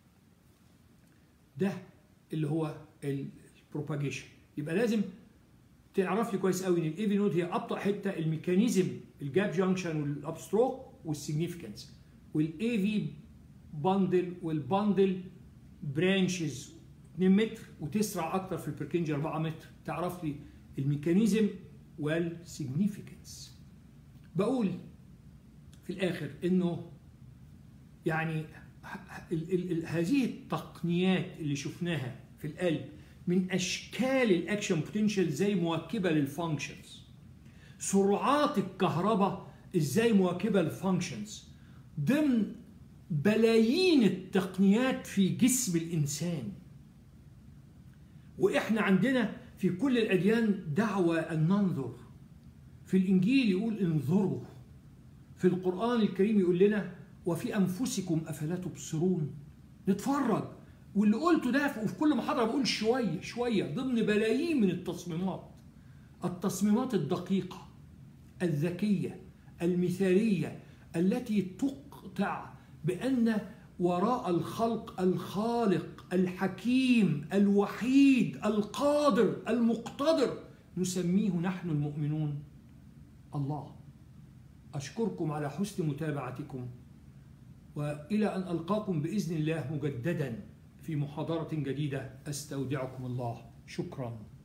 ده اللي هو البروباجيشن يبقى لازم تعرف لي كويس قوي ان الاي في نود هي ابطا حته الميكانيزم الجاب جانكشن والابستروك والسيجنيفيكانس والاي في باندل والباندل برانشز 2 متر وتسرع اكتر في البركنج 4 متر تعرف لي الميكانيزم والسيجنيفيكانس بقول في الاخر انه يعني ال ال ال هذه التقنيات اللي شفناها في القلب من اشكال الاكشن بوتنشال زي مواكبه للفانكشنز سرعات الكهرباء ازاي مواكبه للفانكشنز ضمن بلايين التقنيات في جسم الانسان واحنا عندنا في كل الاديان دعوه ان ننظر في الانجيل يقول انظروا في القران الكريم يقول لنا وفي انفسكم افلا تبصرون نتفرج واللي قلته ده وفي كل محاضره بقول شويه شويه ضمن بلايين من التصميمات التصميمات الدقيقه الذكيه المثاليه التي تقطع بان وراء الخلق الخالق الحكيم الوحيد القادر المقتدر نسميه نحن المؤمنون الله اشكركم على حسن متابعتكم والى ان القاكم باذن الله مجددا في محاضره جديده استودعكم الله شكرا